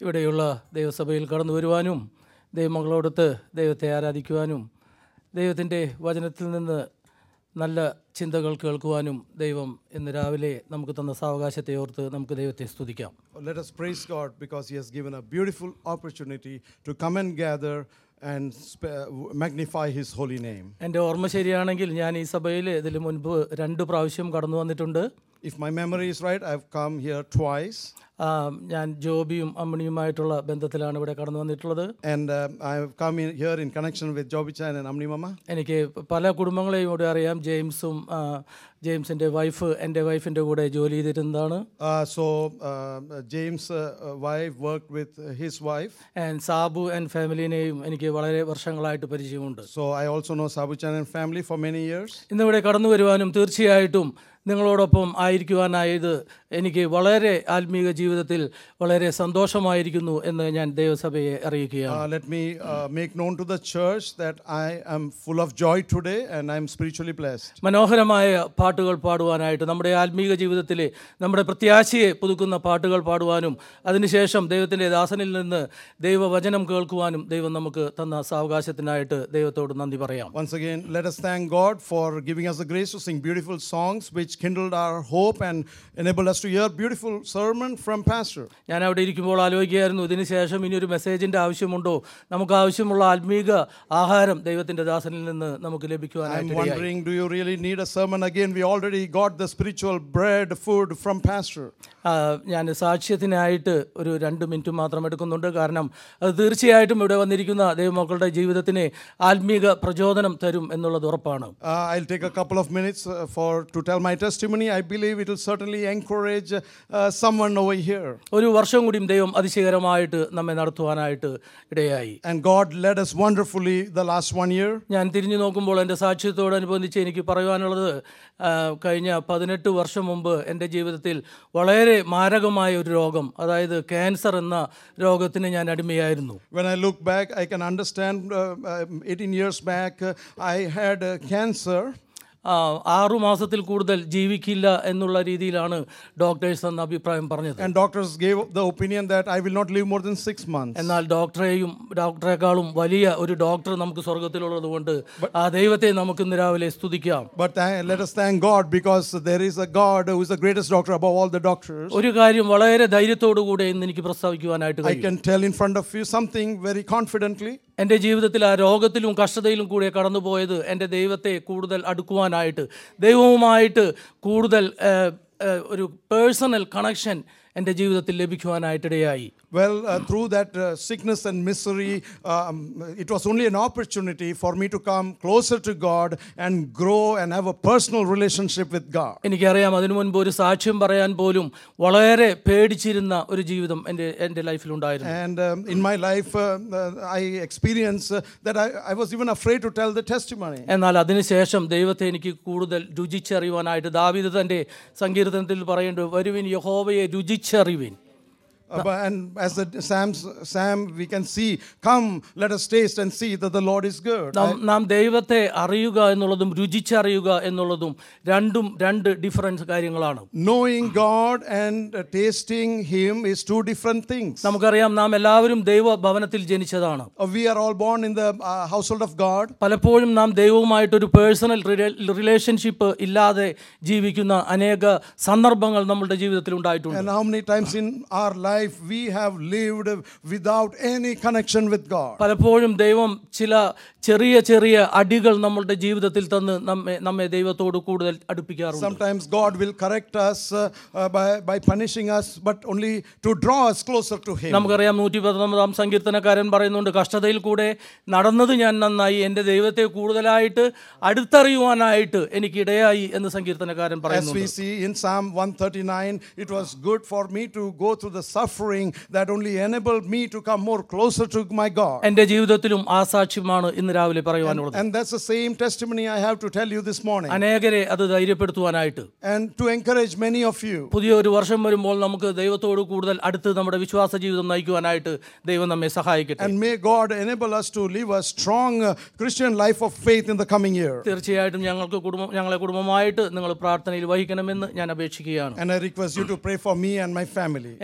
ഇവിടെയുള്ള ദൈവസഭയിൽ കടന്നു വരുവാനും ദൈവമകളോടൊത്ത് ദൈവത്തെ ആരാധിക്കുവാനും ദൈവത്തിൻ്റെ വചനത്തിൽ നിന്ന് നല്ല ചിന്തകൾ കേൾക്കുവാനും ദൈവം ഇന്ന് രാവിലെ നമുക്ക് തന്ന സാവകാശത്തെ ഓർത്ത് നമുക്ക് ദൈവത്തെ സ്തുതിക്കാം Let us praise God because He has given a beautiful opportunity to come and gather and sp- magnify His holy name. എൻ്റെ ഓർമ്മ ശരിയാണെങ്കിൽ ഞാൻ ഈ സഭയിൽ ഇതിന് മുൻപ് രണ്ട് പ്രാവശ്യം കടന്നു വന്നിട്ടുണ്ട് If my memory is right, I've come here twice. ആ, ഞാൻ ജോബിയും അമ്മണിയുമായിട്ടുള്ള ബന്ധത്തിലാണ് ഇവിടെ കടന്നു വന്നിട്ടുള്ളത് And um, I've come in here in connection with Joby Chan and Amni Mama. എനിക്ക് പല കുടുംബങ്ങളെയും ഇവിടെ അറിയാം ജെയിംസും ആ, ജെയിംസിൻ്റെ വൈഫ് എൻ്റെ വൈഫിൻ്റെ കൂടെ ജോലി ചെയ്തിരുന്നതാണ് Uh, so uh, James' uh, uh, wife worked with his wife. And Sabu and ഫാമിലിനെയും എനിക്ക് വളരെ വർഷങ്ങളായിട്ട് പരിചയമുണ്ട് So I also know Sabu Chan and family for many years. ഇന്നിവിടെ കടന്നു വരുവാനും തീർച്ചയായിട്ടും നിങ്ങളോടൊപ്പം ആയിരിക്കുവാനായത് എനിക്ക് വളരെ ആത്മീക ജീവിതത്തിൽ വളരെ സന്തോഷമായിരിക്കുന്നു എന്ന് ഞാൻ ദൈവസഭയെ അറിയിക്കുകയാണ് Uh, let me uh, make known to the church that I am full of joy today and I'm spiritually blessed. മനോഹരമായ പാട്ടുകൾ പാടുവാനായിട്ട് നമ്മുടെ ആത്മീക ജീവിതത്തിലെ നമ്മുടെ പ്രത്യാശയെ പുതുക്കുന്ന പാട്ടുകൾ പാടുവാനും അതിനുശേഷം ദൈവത്തിൻ്റെ ദാസനിൽ നിന്ന് ദൈവവചനം കേൾക്കുവാനും ദൈവം നമുക്ക് തന്ന സാവകാശത്തിനായിട്ട് ദൈവത്തോട് നന്ദി പറയാം Once again, let us thank God for giving us the grace to sing beautiful songs which kindled our hope and enabled us to hear beautiful sermon from Pastor. ഞാൻ അവിടെ ഇരിക്കുമ്പോൾ ആലോചിക്കുകയായിരുന്നു ഇതിന് ശേഷം ഇനി ഒരു മെസ്സേജിൻ്റെ ആവശ്യമുണ്ടോ നമുക്ക് ആവശ്യമുള്ള ആത്മീക ആഹാരം ദൈവത്തിൻ്റെ ദാസനിൽ നിന്ന് നമുക്ക് I'm ലഭിക്കുവാനായിട്ട് ഇടയായി. wondering, do you really need a sermon again? We already got the spiritual bread, food from Pastor. ആ, ഞാൻ സാക്ഷ്യത്തിനായിട്ട് ഒരു രണ്ട് മിനിറ്റ് മാത്രം എടുക്കുന്നുണ്ട് കാരണം അത് തീർച്ചയായിട്ടും ഇവിടെ വന്നിരിക്കുന്ന ദൈവമക്കളുടെ ജീവിതത്തിന് ആത്മീക പ്രചോദനം തരും എന്നുള്ളത് ഉറപ്പാണ് Uh, I'll take a couple of minutes uh, for to tell my testimony. I believe it will certainly encourage uh, someone over here. ഒരു വർഷം കൂടിയും ദൈവം അതിശയകരമായിട്ട് നമ്മെ നടത്തുവാനായിട്ട് ഇടയായി And God led us wonderfully the last one year. ഞാൻ തിരിഞ്ഞു നോക്കുമ്പോൾ എൻ്റെ സാക്ഷ്യത്തോടനുബന്ധിച്ച് എനിക്ക് പറയുവാനുള്ളത് ആ, കഴിഞ്ഞ പതിനെട്ട് വർഷം മുമ്പ് എൻ്റെ ജീവിതത്തിൽ വളരെ മാരകമായ ഒരു രോഗം അതായത് ക്യാൻസർ എന്ന രോഗത്തിന് ഞാൻ അടിമയായിരുന്നു When I look back, I can understand uh, uh, 18 years back, uh, I had uh, cancer. ആ, ആറു മാസത്തിൽ കൂടുതൽ ജീവിക്കില്ല എന്നുള്ള രീതിയിലാണ് ഡോക്ടേഴ്സ് എന്ന അഭിപ്രായം പറഞ്ഞത് And doctors gave the opinion that I will not live more than six months. എന്നാൽ ഡോക്ടറെയും ഡോക്ടറെക്കാളും വലിയ ഒരു ഡോക്ടർ നമുക്ക് സ്വർഗത്തിലുള്ളത് കൊണ്ട് ആ ദൈവത്തെ നമുക്ക് ഇന്ന് രാവിലെ സ്തുതിക്കാം But tha- let us thank God because there is a God who is the greatest doctor above all the doctors. ഒരു കാര്യം വളരെ ധൈര്യത്തോടു കൂടെ ഇന്ന് എനിക്ക് പ്രസ്താവിക്കുവാനായിട്ട് I കഴിയും can tell in front of you something very confidently. എൻ്റെ ജീവിതത്തിൽ ആ രോഗത്തിലും കഷ്ടതയിലും കൂടെ കടന്നുപോയത് എൻ്റെ ദൈവത്തെ കൂടുതൽ അടുക്കുവാനായിട്ട് ദൈവവുമായിട്ട് കൂടുതൽ ഏഹ്, ഏഹ്, ഒരു പേഴ്സണൽ കണക്ഷൻ എൻ്റെ ജീവിതത്തിൽ ലഭിക്കുവാനായിട്ടിടയായി Well, uh, through that uh, sickness and misery, um, it was only an opportunity for me to come closer to God and grow and have a personal relationship with God. എനിക്കറിയാം അതിനു മുൻപ് ഒരു സാക്ഷ്യം പറയാൻ പോലും വളരെ പേടിച്ചിരുന്ന ഒരു ജീവിതം എൻ്റെ എൻ്റെ ലൈഫിലുണ്ടായിരുന്നു And um, in my life, uh, uh, I experienced uh, that I, I was even afraid to tell the testimony. എന്നാൽ അതിനുശേഷം ദൈവത്തെ എനിക്ക് കൂടുതൽ രുചിച്ചറിയുവാനായിട്ട് ദാവീദ് തൻ്റെ സങ്കീർത്തനത്തിൽ പറയേണ്ടത് വരുവിൻ യഹോവയെ രുചിച്ചറിവിൻ Uh, but, and as the Sam's, Sam, we can see, come, let us taste and see that the Lord is good. നാം നാം ദൈവത്തെ അറിയുക എന്നുള്ളതും രുചിച്ചറിയുക എന്നുള്ളതും രണ്ടും രണ്ട് ഡിഫറൻസ് കാര്യങ്ങളാണ് Knowing God and uh, tasting Him is two different things. നമുക്കറിയാം നാം എല്ലാവരും ദൈവ ഭവനത്തിൽ ജനിച്ചതാണ് Uh, we are all born in the uh, household of God. പലപ്പോഴും നാം ദൈവവുമായിട്ടൊരു പേഴ്സണൽ റിലേഷൻഷിപ്പ് ഇല്ലാതെ ജീവിക്കുന്ന അനേക സന്ദർഭങ്ങൾ നമ്മളുടെ ജീവിതത്തിൽ ഉണ്ടായിട്ടുണ്ട് And how many times in our life we have lived without any connection with God. പലപ്പോഴും ദൈവം ചില ചെറിയ ചെറിയ അടികൾ നമ്മളുടെ ജീവിതത്തിൽ തന്ന് നമ്മെ നമ്മെ ദൈവത്തോട് കൂടുതൽ അടുപ്പിക്കാറുണ്ട് Sometimes God will correct us uh, uh, by, by punishing us, but only to draw us closer to Him. നമുക്കറിയാം നൂറ്റി പത്തൊമ്പതാം സങ്കീർത്തനക്കാരൻ പറയുന്നുണ്ട് കഷ്ടതയിൽ കൂടെ നടന്നത് ഞാൻ നന്നായി എൻ്റെ ദൈവത്തെ കൂടുതലായിട്ട് അടുത്തറിയുവാനായിട്ട് എനിക്ക് ഇടയായി എന്ന് സങ്കീർത്തനക്കാരൻ As പറയുന്നു we see in Psalm 139, it was good for me to go through the suffering that only enabled me to come more closer to my God. എൻ്റെ ജീവിതത്തിലും ആ സാക്ഷ്യമാണ് ഇന്ന് രാവിലെ പറയുവാനുള്ളത് And that's the same testimony I have to tell you this morning. അനേകരെ അത് ധൈര്യപ്പെടുത്തുവാനായിട്ട് And to encourage many of you. പുതിയ ഒരു വർഷം വരുമ്പോൾ നമുക്ക് ദൈവത്തോട് കൂടുതൽ അടുത്ത് നമ്മുടെ വിശ്വാസ ജീവിതം നയിക്കുവാനായിട്ട് ദൈവം നമ്മെ സഹായിക്കട്ടെ And may God enable us to live a strong uh, Christian life of faith in the coming year. തീർച്ചയായിട്ടും ഞങ്ങൾക്ക് കുടുംബം ഞങ്ങളെ കുടുംബമായിട്ട് നിങ്ങൾ പ്രാർത്ഥനയിൽ വഹിക്കണമെന്ന് ഞാൻ അപേക്ഷിക്കുകയാണ് And I request you to pray for me and my family. എനിക്ക് രണ്ട്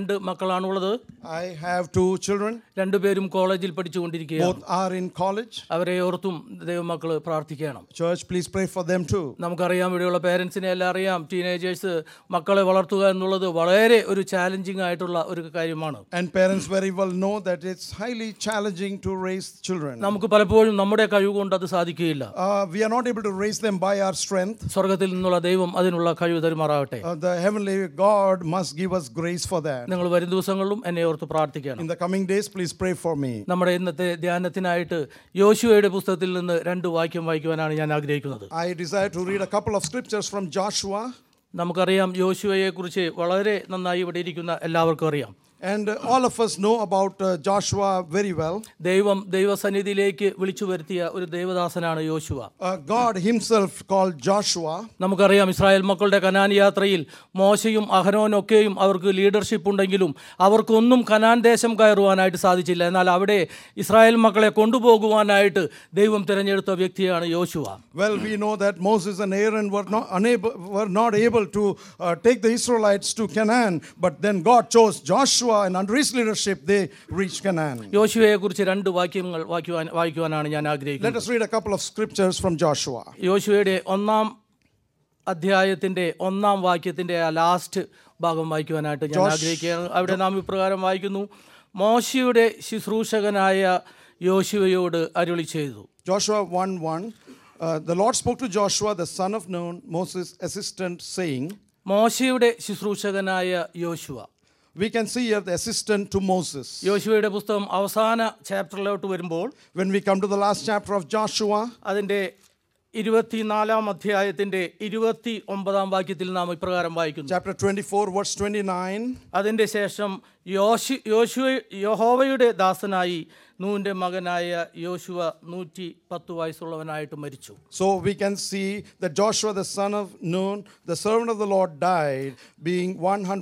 രണ്ട് മക്കളാണുള്ളത് I have two children. രണ്ടുപേരും കോളേജിൽ പഠിച്ചുകൊണ്ടിരിക്കുകയാണ് Both are in college. അവരെ ഓർത്തും ദൈവമക്കൾ പ്രാർത്ഥിക്കണം Church, please pray for them too. നമുക്കറിയാം ഇവിടെയുള്ള പേരൻസിനെ എല്ലാം അറിയാം ടീനേജേഴ്സ് മക്കളെ വളർത്തുക എന്നുള്ളത് വളരെ ഒരു ചാലഞ്ചിങ് ആയിട്ടുള്ള ഒരു കാര്യമാണ് And parents very well know that it's highly challenging to raise children. നമുക്ക് പലപ്പോഴും നമ്മുടെ കഴിവ് കൊണ്ട് അത് സാധിക്കുകയില്ല Uh, we are not able to raise them by our strength. സ്വർഗത്തിൽ നിന്നുള്ള ദൈവം അതിനുള്ള കഴിവ് തരുമാറാവട്ടെ Uh, the heavenly God must give us grace for that. നിങ്ങൾ വരും ദിവസങ്ങളിലും എന്നെ ഓർത്ത് പ്രാർത്ഥിക്കണം In the coming days, please pray for me. നമ്മുടെ ഇന്നത്തെ ധ്യാനത്തിനായിട്ട് യോശുവയുടെ പുസ്തകത്തിൽ നിന്ന് രണ്ട് വാക്യം വായിക്കുവാനാണ് ഞാൻ ആഗ്രഹിക്കുന്നത് I desire to read a couple of scriptures from Joshua. നമുക്കറിയാം യോശുവയെക്കുറിച്ച് വളരെ നന്നായി ഇവിടെ ഇരിക്കുന്ന എല്ലാവർക്കും അറിയാം And uh, all of us know about uh, Joshua very well. ദൈവം ദൈവസന്നിധിയിലേക്ക് വിളിച്ചു വരുത്തിയ ഒരു ദൈവദാസനാണ് യോശുവ Uh, God Himself called Joshua. നമുക്കറിയാം ഇസ്രായേൽ മക്കളുടെ കനാൻ യാത്രയിൽ മോശയും അഹനോനൊക്കെയും അവർക്ക് ലീഡർഷിപ്പ് ഉണ്ടെങ്കിലും അവർക്കൊന്നും കനാൻ ദേശം കയറുവാനായിട്ട് സാധിച്ചില്ല എന്നാൽ അവിടെ ഇസ്രായേൽ മക്കളെ കൊണ്ടുപോകുവാനായിട്ട് ദൈവം തിരഞ്ഞെടുത്ത വ്യക്തിയാണ് യോശുവ Well, we know that Moses and Aaron were not unable, were not able to uh, take the Israelites to Canaan, but then God chose Joshua, and under his leadership, they reached Canaan. യോശുവയെക്കുറിച്ച് രണ്ട് വാക്യങ്ങൾ വായിക്കുവാൻ വായിക്കുവാനാണ് ഞാൻ ആഗ്രഹിക്കുന്നത് Let us read a couple of scriptures from Joshua. യോശുവയുടെ ഒന്നാം അധ്യായത്തിൻ്റെ ഒന്നാം വാക്യത്തിൻ്റെ ആ ലാസ്റ്റ് ഭാഗം വായിക്കുവാനായിട്ട് ഞാൻ ആഗ്രഹിക്കുകയാണ് അവിടെ നാം ഇപ്രകാരം വായിക്കുന്നു മോശയുടെ ശുശ്രൂഷകനായ യോശുവയോട് അരുളി ചെയ്തു Joshua 1 1. Uh, the Lord spoke to Joshua, the son of Nun, Moses' assistant, saying, മോശയുടെ ശുശ്രൂഷകനായ യോശുവ We can see here the assistant to Moses. യോശുവയുടെ പുസ്തകം അവസാന ചാപ്റ്ററിലോട്ട് വരുമ്പോൾ When we come to the last chapter of Joshua, അതിൻ്റെ ഇരുപത്തിനാലാം അധ്യായത്തിൻ്റെ ഇരുപത്തി ഒമ്പതാം വാക്യത്തിൽ നാം ഇപ്രകാരം വായിക്കുന്നു chapter 24, verse 29. അതിൻ്റെ ശേഷം യോശു യോശുവ യഹോവയുടെ ദാസനായി നൂൻ്റെ മകനായ യോശുവ നൂറ്റി പത്ത് വയസ്സുള്ളവനായിട്ട് മരിച്ചു So we can see that Joshua, the son of Nun, the servant of the Lord, died being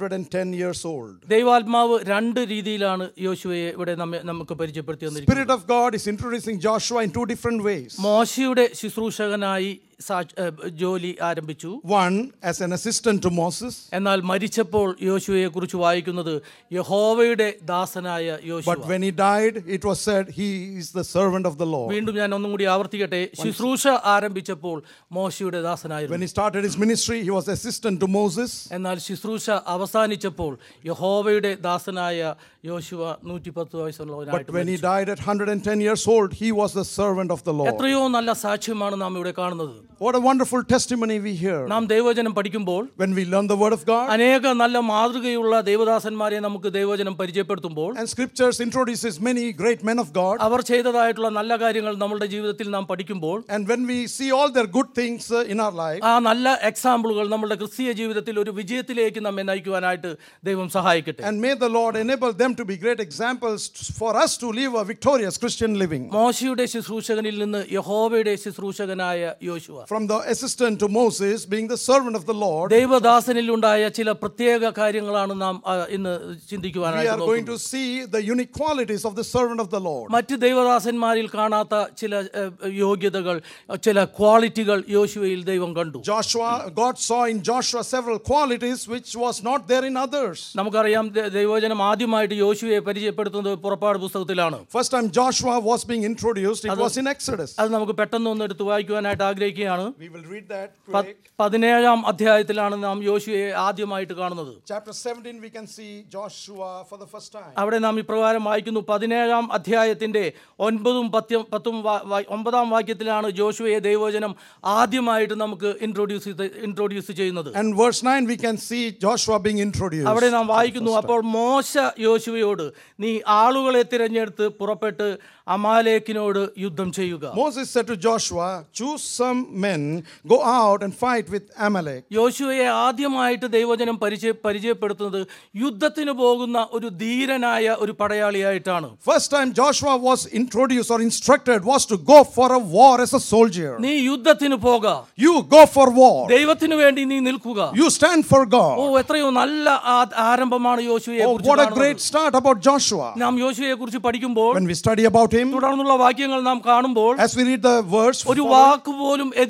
110 years old. ദൈവാത്മാവ് രണ്ട് രീതിയിലാണ് യോശുവയെ ഇവിടെ നമ്മെ നമുക്ക് പരിചയപ്പെടുത്തി തന്നിരിക്കുന്നത് Spirit of God is introducing Joshua in two different ways. മോശയുടെ ശുശ്രൂഷകനായി സാ- ഏ, ജോലി ആരംഭിച്ചു One, as an assistant to Moses, എന്നാൽ മരിച്ചപ്പോൾ യോശുവയെ കുറിച്ച് വായിക്കുന്നത് യഹോവയുടെ ദാസനായ യോശുവ but when he died, it was said he is the servant of the Lord. വീണ്ടും ഞാൻ ഒന്നും കൂടി ആവർത്തിക്കട്ടെ ശുശ്രൂഷ ആരംഭിച്ചപ്പോൾ മോശയുടെ ദാസനായിരുന്നു When he started his ministry, he was assistant to Moses. എന്നാൽ ശുശ്രൂഷ അവസാനിച്ചപ്പോൾ യഹോവയുടെ ദാസനായ യോശുവ നൂറ്റി പത്ത് But വയസ്സുള്ളവനായിട്ട് when he died at 110 years old, he was the servant of the Lord. എത്രയോ നല്ല സാക്ഷ്യമാണ് നാം ഇവിടെ കാണുന്നത് What a wonderful testimony we hear. നാം ദൈവവചനം പഠിക്കുമ്പോൾ When we learn the word of God, അനേക നല്ല മാതൃകയുള്ള ദൈവദാസന്മാരെ നമുക്ക് ദൈവവചനം പരിചയപ്പെടുത്തുമ്പോൾ and scriptures introduces many great men of God. അവർ ചെയ്തതായിട്ടുള്ള നല്ല കാര്യങ്ങൾ നമ്മളുടെ ജീവിതത്തിൽ നാം പഠിക്കുമ്പോൾ And when we see all their good things uh, in our life, ആ നല്ല എക്സാമ്പിളുകൾ നമ്മളുടെ ക്രിസ്തീയ ജീവിതത്തിൽ ഒരു വിജയത്തിലേക്ക് നമ്മെ നയിക്കുവാനായിട്ട് ദൈവം സഹായിക്കട്ടെ and may the Lord enable them to be great examples t- for us to live a victorious Christian living. മോശയുടെ ശുശ്രൂഷകനിൽ നിന്ന് യഹോവയുടെ ശുശ്രൂഷകനായ യോശുവ From the assistant to Moses, being the servant of the Lord, ദൈവദാസനിൽ ഉണ്ടായ ചില പ്രത്യേക കാര്യങ്ങളാണ് നാം ആ, ഇന്ന് we ചിന്തിക്കുവാനായിട്ട് are going നോക്കുന്നത് to see the unique qualities of the servant of the Lord. മറ്റ് ദൈവദാസന്മാരിൽ കാണാത്ത ചില ഏഹ്, യോഗ്യതകൾ ചില ക്വാളിറ്റികൾ യോശുവയിൽ ദൈവം കണ്ടു Joshua, God saw in Joshua several qualities which was not there in others. നമുക്കറിയാം ദ- ദൈവവചനം ആദ്യമായിട്ട് യോശുവയെ പരിചയപ്പെടുത്തുന്നത് പുറപ്പാട് പുസ്തകത്തിലാണ് First time Joshua was being introduced, it was in Exodus. അത് നമുക്ക് പെട്ടെന്ന് ഒന്ന് എടുത്ത് വായിക്കുവാനായിട്ട് ആഗ്രഹിക്കുകയാണ് We will read that പ- quick. പതിനേഴാം അധ്യായത്തിലാണ് നാം യോശുവയെ ആദ്യമായിട്ട് കാണുന്നത് Chapter 17, we can see Joshua for the first time. അവിടെ നാം ഇപ്രകാരം വായിക്കുന്നു പതിനേഴാം അധ്യായത്തിന്റെ ഒൻപതും പത്തും പത്തും വാ- വാ- ഒമ്പതാം വാക്യത്തിലാണ് ജോഷുവയെ ദൈവവചനം ആദ്യമായിട്ട് നമുക്ക് ഇൻട്രോഡ്യൂസ് ചെയ്ത് ഇൻട്രോഡ്യൂസ് ചെയ്യുന്നത് And verse 9, we can see Joshua being introduced. അവിടെ നാം വായിക്കുന്നു അപ്പോൾ മോശ യോശുവയോട് നീ ആളുകളെ തിരഞ്ഞെടുത്ത് പുറപ്പെട്ട് അമാലേക്കിനോട് യുദ്ധം ചെയ്യുക Moses said to Joshua, Choose some men, go out and fight with Amalek. യോശുവയെ ആദ്യമായിട്ട് ദൈവജനം പരിചയ പരിചയപ്പെടുത്തുന്നത് യുദ്ധത്തിന് പോകുന്ന ഒരു ധീരനായ ഒരു പടയാളിയായിട്ടാണ് First time Joshua was introduced or instructed was to go for a war as a soldier. നീ യുദ്ധത്തിന് പോക You go for war. ദൈവത്തിന് വേണ്ടി നീ നിൽക്കുക You stand for oh God. എത്രയോ നല്ല ആ- ആരംഭമാണ് യോശുവയെ Oh, കുറിച്ച് what a കാണുന്നത്. great start about Joshua. നാം യോശുവയെ കുറിച്ച് പഠിക്കുമ്പോൾ When we study about him, തുടർന്നുള്ള വാക്യങ്ങൾ നാം കാണുമ്പോൾ as we read the verse, ഒരു വാക്ക് പോലും എതിര്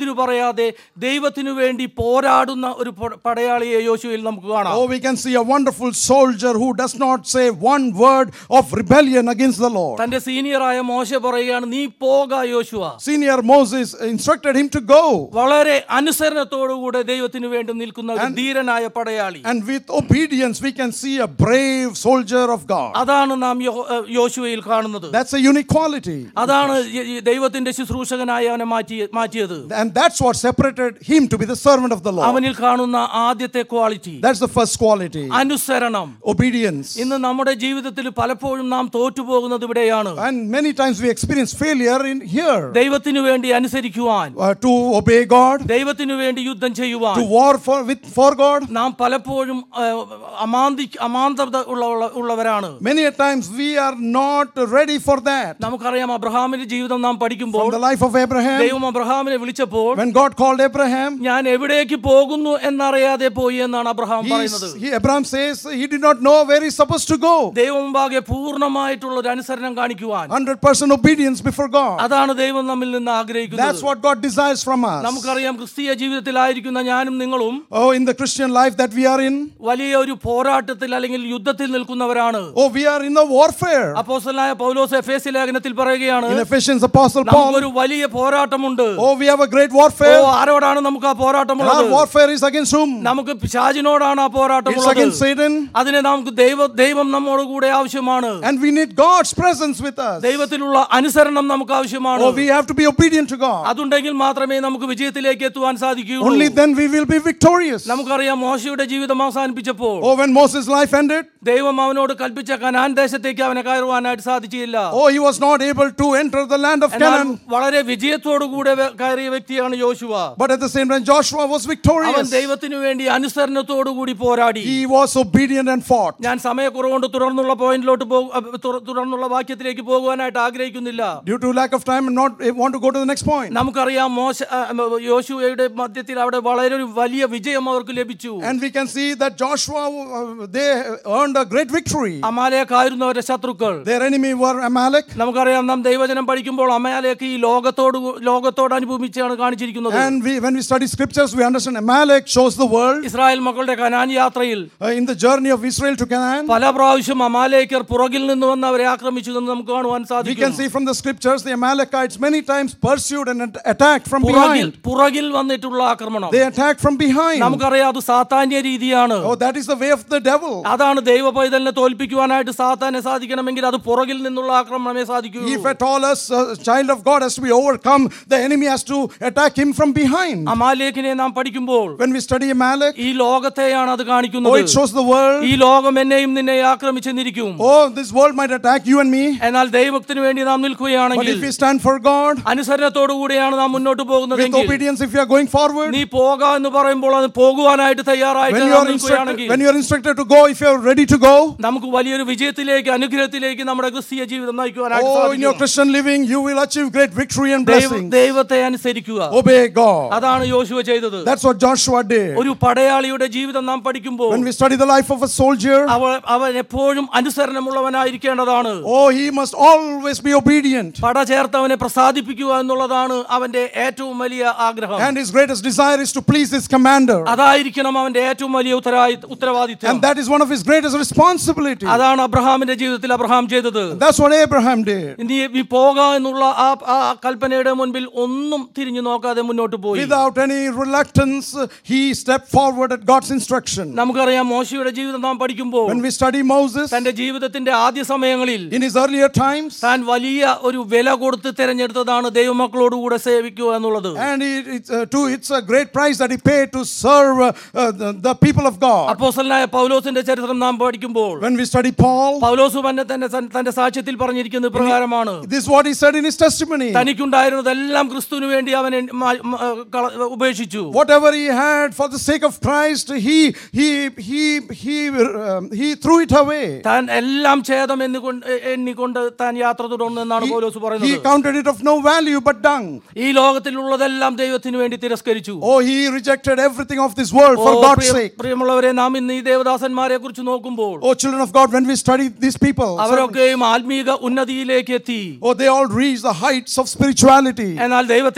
എതിര് പറയാതെ ദൈവത്തിനു വേണ്ടി പോരാടുന്ന ഒരു പ- പടയാളിയെ യോശുവയിൽ നമുക്ക് കാണാം Oh, we can see a wonderful soldier who does not say one word of rebellion against the Lord. തന്റെ സീനിയറായ മോശ പറയുകയാണ് നീ പോക യോശുവ Senior Moses instructed him to go. വളരെ അനുസരണത്തോടുകൂടെ ദൈവത്തിനു വേണ്ടി നിൽക്കുന്ന ഒരു ധീരനായ പടയാളി And with obedience, we can see a brave soldier of God. അതാണ് നാം യോ- ഏഹ് യോശുവയിൽ കാണുന്നത് That's a unique quality. അതാണ് ഈ- ഈ ദൈവത്തിന്റെ ശുശ്രൂഷകനായി അവനെ മാറ്റി മാറ്റിയത് And that's what separated him to be the servant of the Lord. അവനിൽ കാണുന്ന ആദ്യത്തെ quality That's the first quality. അനുസരണം Obedience. ഇന്ന് നമ്മുടെ ജീവിതത്തിൽ പലപ്പോഴും നാം തോറ്റുപോകുന്നത് ഇവിടെയാണ് And many times we experience failure in here. ദൈവത്തിനു വേണ്ടി അനുസരിക്കുവാൻ Uh, to obey God, ദൈവത്തിനു വേണ്ടി യുദ്ധം ചെയ്യുവാൻ to war for with for God. നാം പലപ്പോഴും ഏഹ്, അമാന്തി അമാന്തത ഉള്ള ഉള്ള- ഉള്ളവരാണ് Many a times we are not ready for that. നമുക്കറിയാം അബ്രഹാമിന്റെ ജീവിതം നാം പഠിക്കുമ്പോൾ From the life of Abraham, ദൈവം അബ്രഹാമിനെ വിളിച്ചപ്പോൾ when God called Abraham, ഞാൻ എവിടേക്ക് പോകുന്നു എന്നറിയാതെ പോയി എന്നാണ് അബ്രഹാം he, പറയുന്നത് he, Abraham says he did not know where he's supposed to go. ദൈവം മുമ്പാകെ പൂർണ്ണമായിട്ടുള്ള ഒരു അനുസരണം കാണിക്കുവാൻ 100% obedience before God. അതാണ് ദൈവം നമ്മിൽ നിന്ന് ആഗ്രഹിക്കുന്നത് That's what God desires from us. നമുക്കറിയാം ക്രിസ്തീയ ജീവിതത്തിലായിരിക്കുന്ന ഞാനും നിങ്ങളും Oh, in the Christian life that we are in, വലിയ ഒരു പോരാട്ടത്തിൽ അല്ലെങ്കിൽ യുദ്ധത്തിൽ നിൽക്കുന്നവരാണ് oh, we are in a warfare. അപ്പോസ്റ്റലായ പൗലോസ് എഫ് എസ് ലേഖനത്തിൽ പറയുകയാണ് In Ephesians, Apostle Paul, നമുക്കൊരു വലിയ പോരാട്ടമുണ്ട് oh, we have a great oh warfare. ആരോടാണ് നമുക്ക് ആ And പോരാട്ടമുള്ളത് our warfare is against whom? നമുക്ക് പിശാചിനോടാണ് ആ It's പോരാട്ടമുള്ളത് against Satan. അതിനെ നമുക്ക് ദൈവ ദൈവം നമ്മോട് കൂടെ ആവശ്യമാണ് And we need God's presence with us. ദൈവത്തിലുള്ള അനുസരണം നമുക്ക് ആവശ്യമാണ് Oh, we have to be obedient to God. അതുണ്ടെങ്കിൽ മാത്രമേ നമുക്ക് വിജയത്തിലേക്ക് എത്തുവാൻ സാധിക്കുകയുള്ളൂ Only then we will be victorious. നമുക്കറിയാം മോശയുടെ ജീവിതം അവസാനിപ്പിച്ചപ്പോൾ Oh, when Moses' life ended, ദൈവം അവനോട് കൽപ്പിച്ച കനാൻ ദേശത്തേക്ക് അവനെ കയറുവാനായിട്ട് സാധിച്ചില്ല oh, he was not able to enter the land of എന്നാൽ Canaan. വളരെ വിജയത്തോടുകൂടെ വെ- കയറിയ വ്യക്തിയാണ് യോശുവ But at the same time, Joshua was അവൻ victorious. ദൈവത്തിനു വേണ്ടി അനുസരണത്തോടുകൂടി പോരാടി He was obedient and fought. ഞാൻ സമയക്കുറവുകൊണ്ട് തുടർന്നുള്ള പോയിന്റിലോട്ട് പോകു അഹ് തുറ- തുടർന്നുള്ള വാക്യത്തിലേക്ക് പോകുവാനായിട്ട് ആഗ്രഹിക്കുന്നില്ല Due to lack of time, I'm not I want to go to the next point. നമുക്കറിയാം മോശ അഹ് യോശുവയുടെ മധ്യത്തിൽ അവിടെ വളരെ ഒരു വലിയ വിജയം അവർക്ക് ലഭിച്ചു And we can see that Joshua, uh, they earned a great victory. അമാലേക്കായിരുന്നു അവരുടെ ശത്രുക്കൾ Their enemy were Amalek. നമുക്കറിയാം നാം ദൈവജനം പഠിക്കുമ്പോൾ അമാലേക്ക് ഈ ലോകത്തോട് കൂ- ലോകത്തോട് അനുഭവിച്ചാണ് കാണിച്ചിരിക്കുന്നത് And we, when we study scriptures, we understand Amalek shows the world Israel മക്കളുടെ കനാൻ യാത്രയിൽ uh, in the journey of Israel to Canaan. പല പ്രാവശ്യം അമാലേക്കർ പുറകിൽ നിന്ന് വന്ന് അവരെ ആക്രമിച്ചു എന്ന് നമുക്ക് കാണുവാൻ We can സാധിക്കും see from the scriptures the Amalekites many times pursued and at- attacked from പുറകിൽ behind. പുറകിൽ വന്നിട്ടുള്ള ആക്രമണം They attacked from behind. നമുക്കറിയാം അത് സാത്താന്യ രീതിയാണ് Oh, that is the way of the devil. അതാണ് ദൈവ പൈതലിനെ തോൽപ്പിക്കുവാനായിട്ട് സാത്താനെ സാധിക്കണമെങ്കിൽ അത് പുറകിൽ നിന്നുള്ള ആക്രമണമേ സാധിക്കൂ If at all a s- a child of God has to be overcome, the enemy has to attack him from behind. അമാലേക്കിനെ നാം പഠിക്കുമ്പോൾ When we study Amalek, ഈ ലോകത്തെയാണ് അത് oh, കാണിക്കുന്നത് it shows the world. ഈ ലോകം എന്നെയും നിന്നെ ആക്രമിച്ചെന്നിരിക്കും Oh, this world might attack you and me. എന്നാൽ ദൈവത്തിന് വേണ്ടി നാം But നിൽക്കുകയാണെങ്കിൽ if we stand for God, അനുസരണത്തോടു കൂടിയാണ് നാം മുന്നോട്ട് with പോകുന്നതെങ്കിൽ obedience, if you are going forward, നീ പോക എന്ന് പറയുമ്പോൾ അത് പോകുവാനായിട്ട് തയ്യാറായിട്ട് when you നാം are instructed, നിൽക്കുകയാണെങ്കിൽ when you are instructed to go, if you are ready to go, നമുക്ക് വലിയൊരു വിജയത്തിലേക്ക് അനുഗ്രഹത്തിലേക്ക് നമ്മുടെ ക്രിസ്തീയ ജീവിതം നയിക്കുവാനായിട്ട് oh, in your സാധിക്കും Christian living, you will achieve great victory and ദൈവ- blessing. ദൈവത്തെ അനുസരിക്കുക Obey God. അതാണ് യോശുവ ചെയ്തത് That's what Joshua did. ഒരു പടയാളിയുടെ ജീവിതം നാം പഠിക്കുമ്പോൾ When we study the life of a soldier, അവൻ അവൻ എപ്പോഴും അനുസരണമുള്ളവനായിരിക്കേണ്ടതാണ് oh, he must always be obedient. പട ചേർത്തവനെ പ്രസാദിപ്പിക്കുക എന്നുള്ളതാണ് അവന്റെ ഏറ്റവും വലിയ ആഗ്രഹം And his greatest desire is to please his commander. അതായിരിക്കണം അവന്റെ ഏറ്റവും വലിയ ഉത്തരായി- ഉത്തരവാദിത്വം And that is one of his greatest responsibilities. അതാണ് അബ്രഹാമിന്റെ ജീവിതത്തിൽ അബ്രഹാം ചെയ്തത് That's what Abraham did. നീ നീ പോക എന്നുള്ള ആ ആ കൽപ്പനയുടെ മുൻപിൽ ഒന്നും തിരിഞ്ഞു നോക്കാതെ മുന്നോട്ട് പോയി Without any reluctance, he stepped forward at God's instruction. നമുക്കറിയാം മോശയുടെ ജീവിതം നാം പഠിക്കുമ്പോൾ When we study Moses, തന്റെ ജീവിതത്തിന്റെ ആദ്യ സമയങ്ങളിൽ in his earlier times, താൻ വലിയ ഒരു വില കൊടുത്ത് തിരഞ്ഞെടുത്തതാണ് ദൈവമക്കളോടുകൂടെ സേവിക്കുക എന്നുള്ളത് and it, it's, uh, too, it's a great price that he paid to serve uh, uh, the, the people of God. അപ്പോസലായ പൗലോസിന്റെ ചരിത്രം നാം പഠിക്കുമ്പോൾ When we study Paul, പൗലോസ് തന്നെ തന്റെ തന്റെ സാക്ഷ്യത്തിൽ പറഞ്ഞിരിക്കുന്നത് പ്രകാരമാണ് this is what he said in his testimony. തനിക്കുണ്ടായിരുന്നതെല്ലാം ക്രിസ്തുവിന് വേണ്ടി അവൻ എൻ- മ- മ- കള- ഉപേക്ഷിച്ചു Whatever he had for the sake of Christ, he he he he um, he threw it away. താൻ എല്ലാം ഛേദം എന്നുകൊണ്ട് എണ്ണിക്കൊണ്ട് താൻ യാത്ര തുടർന്നു എന്നാണ് പൗലോസ് He പറയുന്നത് counted it of no value but dung. ഈ ലോകത്തിലുള്ളതെല്ലാം ദൈവത്തിന് വേണ്ടി തിരസ്കരിച്ചു Oh, he rejected everything of this world for oh, God's Priya- sake. പ്രിയമുള്ളവരെ നാം ഇന്ന് ഈ ദേവദാസന്മാരെ കുറിച്ച് നോക്കുമ്പോൾ Oh, children of God, when we study these people, അവരൊക്കെയും ആത്മീക ഉന്നതിയിലേക്ക് എത്തി oh, they all reach the heights of spirituality. എന്നാൽ ദൈവത്തെ അനുസരിക്കാതെ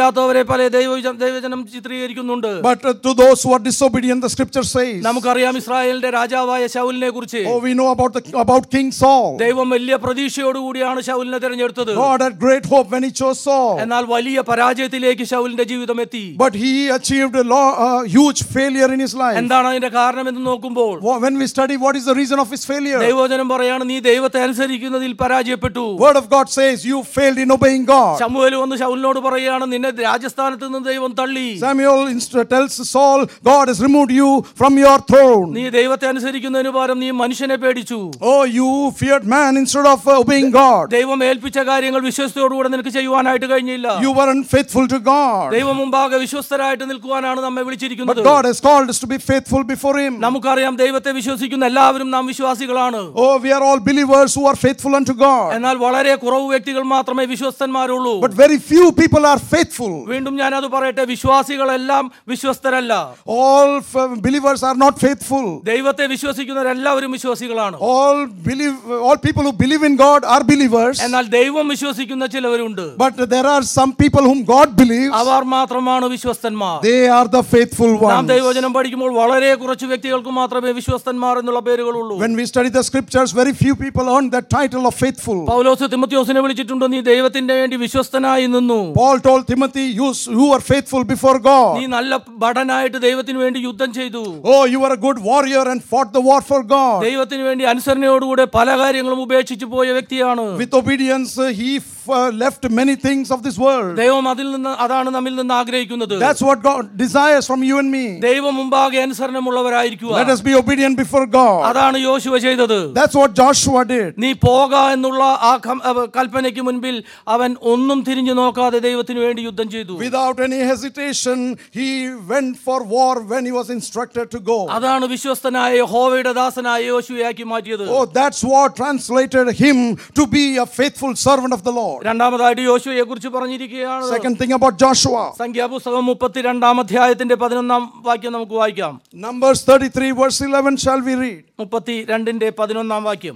അനുസരിക്കാത്തവരെ പല ദൈവ ദൈവജനം ചിത്രീകരിക്കുന്നുണ്ട് But uh, to those who are disobedient, the scripture says, നമുക്കറിയാം ഇസ്രായേലിന്റെ രാജാവായ ശൗലിനെ കുറിച്ച് Oh, we know about, the, about King Saul. ദൈവം വലിയ പ്രതീക്ഷയോടുകൂടിയാണ് ശൗലിനെ തിരഞ്ഞെടുത്തത് God had great hope when he chose Saul. എന്നാൽ വലിയ പരാജയത്തിലേക്ക് ശൗലിന്റെ ജീവിതം എത്തി But he achieved a lo- uh, huge failure in his life. എന്താണ് അതിന്റെ കാരണം എന്ന് നോക്കുമ്പോൾ Wha- When we study what is the reason of his failure, ദൈവജനം പറയാണ് നീ ദൈവത്തെ അനുസരിക്കുന്നതിൽ പരാജയപ്പെട്ടു Word of God says you failed in obeying God. ശമുവേൽ വന്ന് ശൗലിനോട് പറയുകയാണ് നിന്നെ രാജസ്ഥാനത്ത് നിന്ന് ദൈവം തള്ളി Samuel inst- tells Saul, God has removed you from your throne. നീ ദൈവത്തെ അനുസരിക്കുന്നതിന് പകരം നീ മനുഷ്യനെ പേടിച്ചു Oh, you feared man instead of uh, obeying God. ദൈവം ഏൽപ്പിച്ച കാര്യങ്ങൾ വിശ്വസ്തയോടുകൂടെ നിനക്ക് ചെയ്യുവാനായിട്ട് കഴിഞ്ഞില്ല You weren't faithful to God. ദൈവം മുമ്പാകെ വിശ്വസ്തരായിട്ട് നിൽക്കുവാനാണ് നമ്മെ But വിളിച്ചിരിക്കുന്നത് God has called us to be faithful before Him. നമുക്കറിയാം ദൈവത്തെ വിശ്വസിക്കുന്ന എല്ലാവരും നാം വിശ്വാസികളാണ് Oh, we are all believers who are faithful unto God. എന്നാൽ വളരെ കുറവ് വ്യക്തികൾ മാത്രമേ വിശ്വസ്തന്മാരുള്ളൂ But very few people are faithful. വീണ്ടും ഞാനത് പറയട്ടെ വിശ്വാസികളെല്ലാം വിശ്വസ്തരല്ല All f- believers are not faithful. ദൈവത്തെ വിശ്വസിക്കുന്നവരെല്ലാവരും വിശ്വാസികളാണ് All believe, all people who believe in God are believers. എന്നാൽ ദൈവം വിശ്വസിക്കുന്ന ചിലവരുണ്ട് But there are some people whom God believes. അവർ മാത്രമാണ് വിശ്വസ്തന്മാർ They are the faithful നാം ones. ദൈവജനം പഠിക്കുമ്പോൾ വളരെ കുറച്ച് വ്യക്തികൾക്ക് മാത്രമേ വിശ്വസ്തന്മാർ എന്നുള്ള പേരുകളുള്ളൂ When we study the scriptures, very few people earn that title of faithful. പൗലോസ് തിമത്യോസിനെ വിളിച്ചിട്ടുണ്ട് നീ ദൈവത്തിന്റെ വേണ്ടി വിശ്വസ്തനായി നിന്നു Paul told Timothy, you, you are faithful before നീ God. നല്ല ഭടനായിട്ട് ദൈവത്തിന് വേണ്ടി യുദ്ധം ചെയ്തു Oh, you are a good warrior and fought the war for God. ദൈവത്തിന് വേണ്ടി അനുസരണയോടുകൂടെ പല കാര്യങ്ങളും ഉപേക്ഷിച്ചു പോയ വ്യക്തിയാണ് With obedience, uh, he f- uh, left many things of this world. ദൈവം അതിൽ നിന്ന് അതാണ് നമ്മിൽ നിന്ന് ആഗ്രഹിക്കുന്നത് That's what God desires from you and me. ദൈവം മുമ്പാകെ അനുസരണമുള്ളവരായിരിക്കുക Let us be obedient before God. അതാണ് യോശുവ ചെയ്തത് That's what Joshua did. നീ പോക എന്നുള്ള ആ കം- അവ- കൽപ്പനയ്ക്ക് മുൻപിൽ അവൻ ഒന്നും തിരിഞ്ഞു നോക്കാതെ ദൈവത്തിന് വേണ്ടി യുദ്ധം ചെയ്തു Without any hesitation, he went for war when he was instructed to go. അതാണ് വിശ്വസ്തനായ യഹോവയുടെ ദാസനായ യോശുവയാക്കി മാറ്റിയത് Oh, that's what translated him to be a faithful servant of the Lord. രണ്ടാമതായിട്ട് യോശുവയെ കുറിച്ച് പറഞ്ഞിരിക്കുകയാണ് Second thing about Joshua. സംഖ്യാപുസ്തകം മുപ്പത്തിരണ്ടാം അധ്യായത്തിന്റെ പതിനൊന്നാം വാക്യം നമുക്ക് വായിക്കാം Numbers 33, verse 11, shall we read? മുപ്പത്തി രണ്ടിന്റെ പതിനൊന്നാം വാക്യം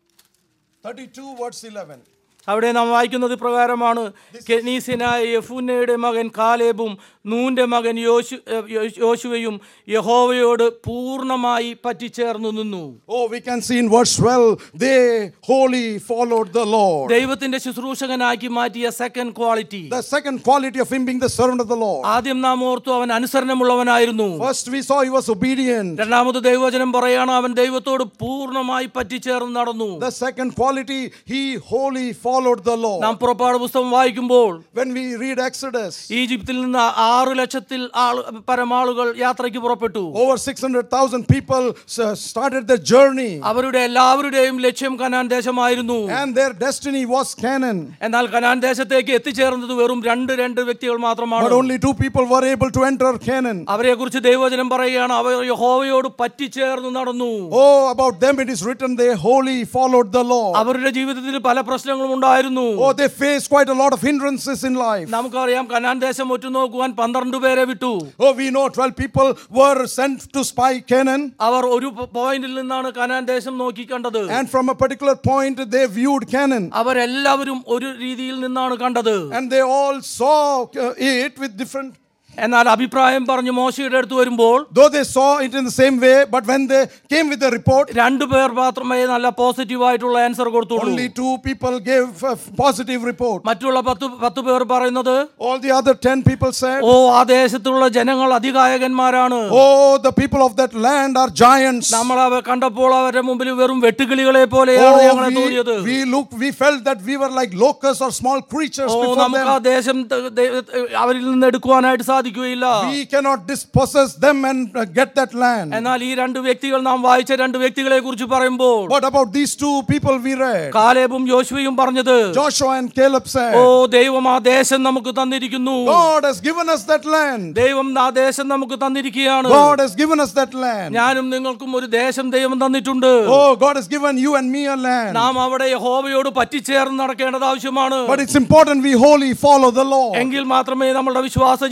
32, verse 11. അവിടെ നാം വായിക്കുന്നത് പ്രകാരമാണ് കെനീസിനായ യഫൂനയുടെ മകൻ കാലേബും നൂന്റെ മകൻ യോശു യോ- യോശുവയും യഹോവയോട് പൂർണ്ണമായി പറ്റിച്ചേർന്നു നിന്നു Oh, we can see in verse 12, they wholly followed the Lord. ദൈവത്തിന്റെ ശുശ്രൂഷകനാക്കി മാറ്റിയ second quality The second quality of him being the servant of the Lord. ആദ്യം നാം ഓർത്തു അവൻ അനുസരണമുള്ളവനായിരുന്നു First, we saw he was obedient. രണ്ടാമത് ദൈവവചനം പറയാണ് അവൻ ദൈവത്തോട് പൂർണ്ണമായി പറ്റിച്ചേർന്ന് നടന്നു The second quality, he wholly followed the Lord. നാം പുറപ്പാട് പുസ്തകം വായിക്കുമ്പോൾ When we read Exodus, ഈജിപ്തിൽ നിന്ന് ആറ് ലക്ഷത്തിൽ ആൾ പരമാളുകൾ യാത്രയ്ക്ക് പുറപ്പെട്ടു over 600,000 people s- started their journey, അവരുടെ എല്ലാവരുടെയും ലക്ഷ്യം കനാൻ ദേശമായിരുന്നു and their destiny was Canaan. എന്നാൽ കനാൻ ദേശത്തേക്ക് എത്തിച്ചേർന്നത് വെറും രണ്ട് രണ്ട് വ്യക്തികൾ മാത്രമാണ് But only two people were able to enter Canaan. അവരെ കുറിച്ച് ദൈവവചനം പറയുകയാണ് അവർ യഹോവയോട് പറ്റിച്ചേർന്ന് നടന്നു Oh, about them it is written they wholly followed the Lord. അവരുടെ ജീവിതത്തിൽ പല പ്രശ്നങ്ങളും ഉണ്ടായിരുന്നു Oh, they faced quite a lot of hindrances in life. നമുക്കറിയാം കനാൻ ദേശം ഒറ്റുനോക്കുവാൻ പന്ത്രണ്ട് പേരെ വിട്ടു Oh, we know 12 people were sent to spy Canaan, അവർ ഒരു പോ- പോയിന്റിൽ നിന്നാണ് കനാൻ ദേശം നോക്കി കണ്ടത് and from a particular point they viewed Canaan. അവരെല്ലാവരും ഒരു രീതിയിൽ നിന്നാണ് കണ്ടത് And they all saw uh, it with different എന്നാൽ അഭിപ്രായം പറഞ്ഞ് മോശയുടെ അടുത്ത് വരുമ്പോൾ Though they saw it in the same way, but when they came with the report, രണ്ടു പേർ മാത്രമേ നല്ല പോസിറ്റീവ് ആയിട്ടുള്ള ആൻസർ കൊടുത്തുള്ളൂ only two people gave a positive report. മറ്റുള്ള പത്ത് പത്ത് പേർ പറയുന്നത് All the other 10 people said, ഓ ആ ദേശത്തുള്ള ജനങ്ങൾ അധികായകന്മാരാണ് Oh, the people of that land are giants. നമ്മൾ അവ കണ്ടപ്പോൾ അവരുടെ മുമ്പിൽ വെറും വെട്ടുകിളികളെ പോലെയാണ് Oh, ഞങ്ങളെ തോന്നിയത് we, we looked, we felt that we were like locusts or small creatures oh before നമുക്ക് ആ them. ദേശം ത- ദൈ- അവരിൽ നിന്ന് എടുക്കുവാനായിട്ട് സാധിക്കുകയില്ല We cannot dispossess them and uh, get that land. എന്നാൽ ഈ രണ്ട് വ്യക്തികൾ നാം വായിച്ച രണ്ട് വ്യക്തികളെ കുറിച്ച് പറയുമ്പോൾ What about these two people we read? കാലേബും യോശുവയും പറഞ്ഞത് Joshua and Caleb oh said, ദൈവം ആ ദേശം നമുക്ക് തന്നിരിക്കുന്നു God has given us that land. ദൈവം ആ ദേശം നമുക്ക് തന്നിരിക്കുകയാണ് God has given us that land. ഞാനും നിങ്ങൾക്കും ഒരു ദേശം ദൈവം തന്നിട്ടുണ്ട് Oh, God has given you and me a land. നാം അവിടെ യഹോവയോട് പറ്റിച്ചേർന്ന് നടക്കേണ്ടത് ആവശ്യമാണ് But it's important we wholly follow the law. എങ്കിൽ മാത്രമേ നമ്മുടെ വിശ്വാസ ജീവിതത്തിൽ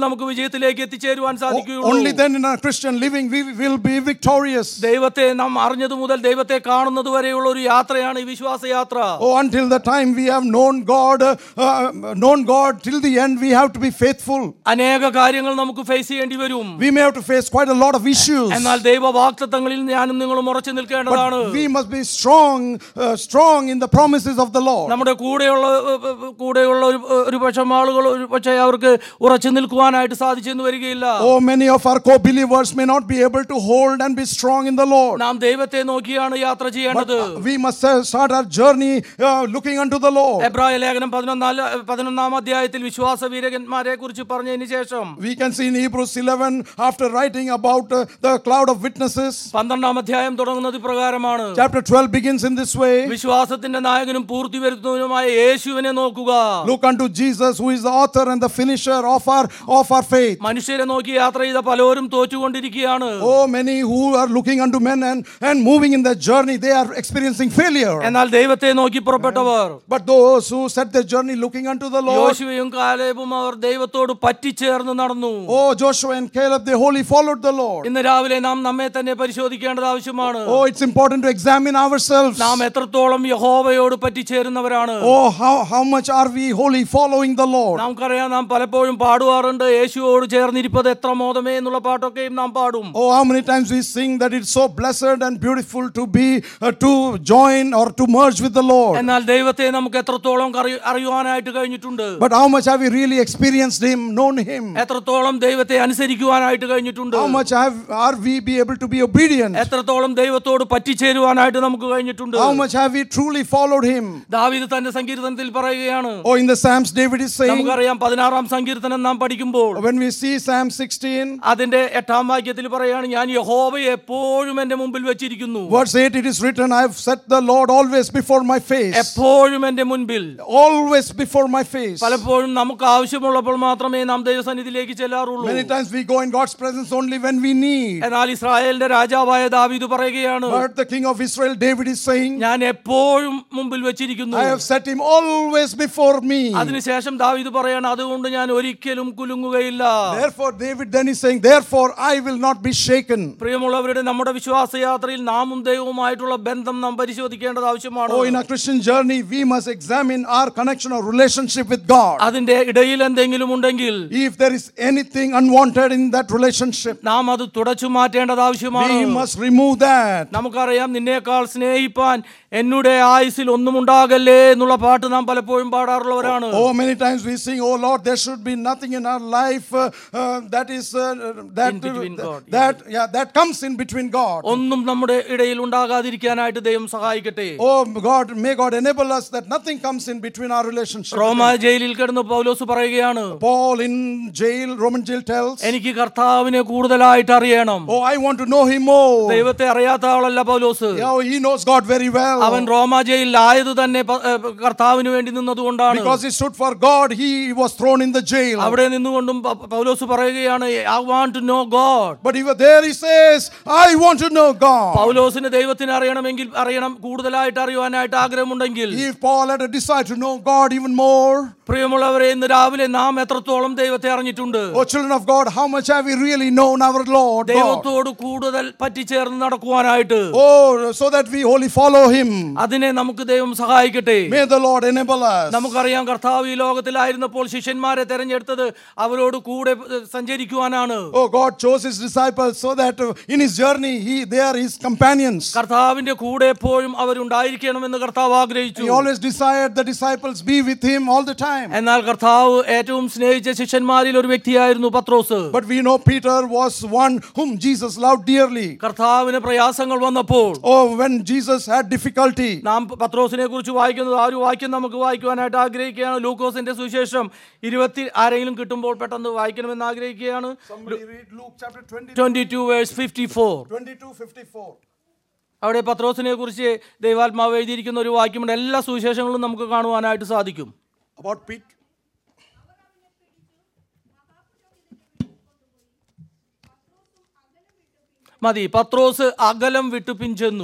നമുക്ക് വിജയത്തിലേക്ക് എത്തിച്ചേരുവാൻ Only സാധിക്കുകയുള്ളൂ then in our Christian living we will be victorious. ദൈവത്തെ നാം അറിഞ്ഞതു മുതൽ ദൈവത്തെ കാണുന്നത് വരെയുള്ള ഒരു യാത്രയാണ് ഈ വിശ്വാസയാത്ര Oh, until the time we have known God, uh, uh, known God till the end, we have to be faithful. അനേക കാര്യങ്ങൾ നമുക്ക് ഫേസ് ചെയ്യേണ്ടി വരും We may have to face quite a lot of issues. എന്നാൽ ദൈവ വാക്തത്വങ്ങളിൽ ഞാനും നിങ്ങളും ഉറച്ചു നിൽക്കേണ്ടതാണ് But we must be strong, uh, strong in the promises of the Lord. നമ്മുടെ കൂടെയുള്ള ഏ, ഏ, കൂടെയുള്ള ഒരു ഒരു പക്ഷം ആളുകൾ ഒരു പക്ഷേ അവർക്ക് ഉറച്ചു നിൽക്കുവാനായിട്ട് സാധിച്ചെന്ന് വരികയില്ല Oh, many of our co-believers may not be able to hold and be strong in the Lord. നാം ദൈവത്തെ നോക്കിയാണ് യാത്ര But ചെയ്യേണ്ടത് uh, we must uh, start our journey uh, looking unto the Lord. എബ്രായ ലേഖനം പതിനൊന്നാല് പതിനൊന്നാം അധ്യായത്തിൽ വിശ്വാസ വീരകന്മാരെ കുറിച്ച് പറഞ്ഞതിന് ശേഷം We can see in Hebrews 11, after writing about uh, the cloud of witnesses, പന്ത്രണ്ടാം അധ്യായം തുടങ്ങുന്നത് ഇപ്രകാരമാണ് chapter 12 begins in this way. വിശ്വാസത്തിന്റെ നായകനും പൂർത്തി വരുത്തുന്നതിനുമായ യേശുവിനെ നോക്കുക Look unto Jesus, who is the author and the finisher of our of our faith. മനുഷ്യരെ നോക്കി യാത്ര ചെയ്ത പലരും തോറ്റുകൊണ്ടിരിക്കുകയാണ് Oh, many who are looking unto men and, and moving in their journey, they are experiencing failure. എന്നാൽ ദൈവത്തെ നോക്കി പുറപ്പെട്ടവർ But those who set their journey looking unto the Lord, യോശുവയും കാലേബും അവർ ദൈവത്തോട് പറ്റിച്ചേർന്ന് നടന്നു oh, Joshua and Caleb, they wholly followed the Lord. ഇന്ന് രാവിലെ നാം നമ്മെ തന്നെ പരിശോധിക്കേണ്ടത് ആവശ്യമാണ് Oh, it's important to examine ourselves. നാം എത്രത്തോളം യഹോവയോട് പറ്റിച്ചേരുന്നവരാണ് Oh, how, how much are we wholly following the Lord? നമുക്കറിയാം നാം പലപ്പോഴും പാടുവാറുണ്ട് യേശുവോട് ചേർന്നിരിപ്പത് എത്ര മോദമേ എന്നുള്ള പാട്ടൊക്കെയും നാം പാടും Oh, how many times we sing that it's so blessed and beautiful to be, uh, to join or to merge with the Lord. എന്നാൽ ദൈവത്തെ നമുക്ക് എത്രത്തോളം കറി- അറിയുവാനായിട്ട് കഴിഞ്ഞിട്ടുണ്ട് But how much have we really experienced Him, known Him? എത്രത്തോളം ദൈവത്തെ അനുസരിക്കുവാനായിട്ട് കഴിഞ്ഞിട്ടുണ്ട് How much have, are we be able to be obedient? എത്രത്തോളം ദൈവത്തോട് പറ്റിച്ചേരുവാനായിട്ട് നമുക്ക് കഴിഞ്ഞിട്ടുണ്ട് How much have we truly followed Him? ദാവീദ് തന്റെ സങ്കീർത്തനത്തിൽ പറയുകയാണ് Oh, in the Psalms, David is saying, നമുക്കറിയാം പതിനാറാം സങ്കീർത്തനം നാം പഠിക്കുമ്പോൾ when we see Psalm 16, അതിന്റെ എട്ടാം വാക്യത്തിൽ പറയാണ് ഞാൻ യഹോവയെ എപ്പോഴും എന്റെ മുമ്പിൽ വെച്ചിരിക്കുന്നു verse 8, it is written, I have set the Lord always before my face. എപ്പോഴും എന്റെ മുൻപിൽ Always before my face. പലപ്പോഴും നമുക്ക് ആവശ്യമുള്ളപ്പോൾ മാത്രമേ നാം ദൈവസന്നിധിയിലേക്ക് ചെല്ലാറുള്ളൂ Many times we go in God's presence only when we need. എന്നാൽ ഇസ്രായേലിന്റെ രാജാവായ ദാവീദ് പറയുകയാണ് But the king of Israel, David, is saying, ഞാൻ എപ്പോഴും മുമ്പിൽ വെച്ചിരിക്കുന്നു I have set him always before me. അതിനുശേഷം ദാവീദ് പറയാണ് അതുകൊണ്ട് ഞാൻ ഒരിക്കലും കുലുങ്ങുകയില്ല Therefore, David then is saying, Therefore, I will not be shaken. പ്രിയമുള്ളവരുടെ നമ്മുടെ വിശ്വാസയാത്രയിൽ നാമും ദൈവവുമായിട്ടുള്ള ബന്ധം നാം പരിശോധിക്കേണ്ടത് ആവശ്യമാണ് Oh, in our Christian journey, we must examine our connection or relationship with God. അതിന്റെ ഇടയിൽ എന്തെങ്കിലും ഉണ്ടെങ്കിൽ If there is anything unwanted in that relationship, നാം അത് തുടച്ചു മാറ്റേണ്ടത് ആവശ്യമാണ് we must remove that. നമുക്കറിയാം നിന്നേക്കാൾ സ്നേഹിപ്പാൻ എന്നുടെ ആയുസിൽ ഒന്നും ഉണ്ടാകല്ലേ എന്നുള്ള പാട്ട് നാം പലപ്പോഴും പാടാറുള്ളവരാണ് Oh, many times we sing, Oh Lord, there should be nothing in our life uh, uh, that is uh, that In between God. that yeah that comes in between God. ഒന്നും നമ്മുടെ ഇടയിൽ ഉണ്ടാകാതിരിക്കാനായിട്ട് ദൈവം സഹായിക്കട്ടെ Oh God, may God enable us that nothing comes in between our relationship. with റോമ ജയിലിൽ കിടന്ന് പൗലോസ് പറയുകയാണ് Paul in jail, Roman jail tells, എനിക്ക് കർത്താവിനെ കൂടുതലായിട്ട് അറിയണം Oh, I want to know him more. ദൈവത്തെ അറിയാത്ത ആളല്ല പൗലോസ് Yeah, oh, he knows God very well. അവൻ റോമ ജയിലിലായത് തന്നെ പ- ഏ, കർത്താവിന് വേണ്ടി നിന്നതുകൊണ്ടാണ് Because he stood for God, he was thrown in the jail. അവിടെ നിന്നുകൊണ്ടും പ- പൗലോസ് പറയുകയാണ് I want to know God But even there he says, I want to know God. പൗലോസിന് ദൈവത്തിന് അറിയണമെങ്കിൽ അറിയണം കൂടുതലായിട്ട് അറിയുവാനായിട്ട് ആഗ്രഹമുണ്ടെങ്കിൽ If Paul had a desire to know God even more, പ്രിയമുള്ളവരെ ഇന്ന് രാവിലെ നാം എത്രത്തോളം ദൈവത്തെ അറിഞ്ഞിട്ടുണ്ട് oh children of God, how much have we really known our Lord God? ദൈവത്തോട് കൂടുതൽ പറ്റിച്ചേർന്ന് നടക്കുവാനായിട്ട് Oh, so that we wholly follow him. അതിനെ നമുക്ക് ദൈവം സഹായിക്കട്ടെ May the Lord enable us. നമുക്കറിയാം കർത്താവ് ഈ ലോകത്തിലായിരുന്നപ്പോൾ ശിഷ്യന്മാരെ തെരഞ്ഞെടുത്തത് അവരോട് കൂടെ ഏ, സഞ്ചരിക്കുവാനാണ് Oh, God chose his disciples so that uh, in his journey, he, they are his companions. കർത്താവിന്റെ കൂടെ എപ്പോഴും അവരുണ്ടായിരിക്കണമെന്ന് കർത്താവ് ആഗ്രഹിച്ചു He always desired the disciples be with him all the time. എന്നാൽ കർത്താവ് ഏറ്റവും സ്നേഹിച്ച ശിഷ്യന്മാരിൽ ഒരു വ്യക്തിയായിരുന്നു പത്രോസ് But we know Peter was one whom Jesus loved dearly. കർത്താവിന് പ്രയാസങ്ങൾ വന്നപ്പോൾ Oh, when Jesus had difficulty, നാം പത്രോസിനെ കുറിച്ച് വായിക്കുന്നത് ആ ഒരു വാക്യം നമുക്ക് വായിക്കുവാനായിട്ട് ആഗ്രഹിക്കുകയാണ് ലൂക്കോസിന്റെ സുവിശേഷം ഇരുപത്തി ആരെങ്കിലും കിട്ടുമ്പോൾ പെട്ടെന്ന് വായിക്കണമെന്ന് ആഗ്രഹിക്കുകയാണ് somebody read Luke chapter 20, twenty two verse fifty four 22 54. അവിടെ പത്രോസിനെ കുറിച്ച് ദൈവാത്മാവ് എഴുതിയിരിക്കുന്ന ഒരു വാക്യമുണ്ട് എല്ലാ സുവിശേഷങ്ങളും നമുക്ക് കാണുവാനായിട്ട് സാധിക്കും About Pete. മതി പത്രോസ് അകലം വിട്ടു പിഞ്ചെന്നു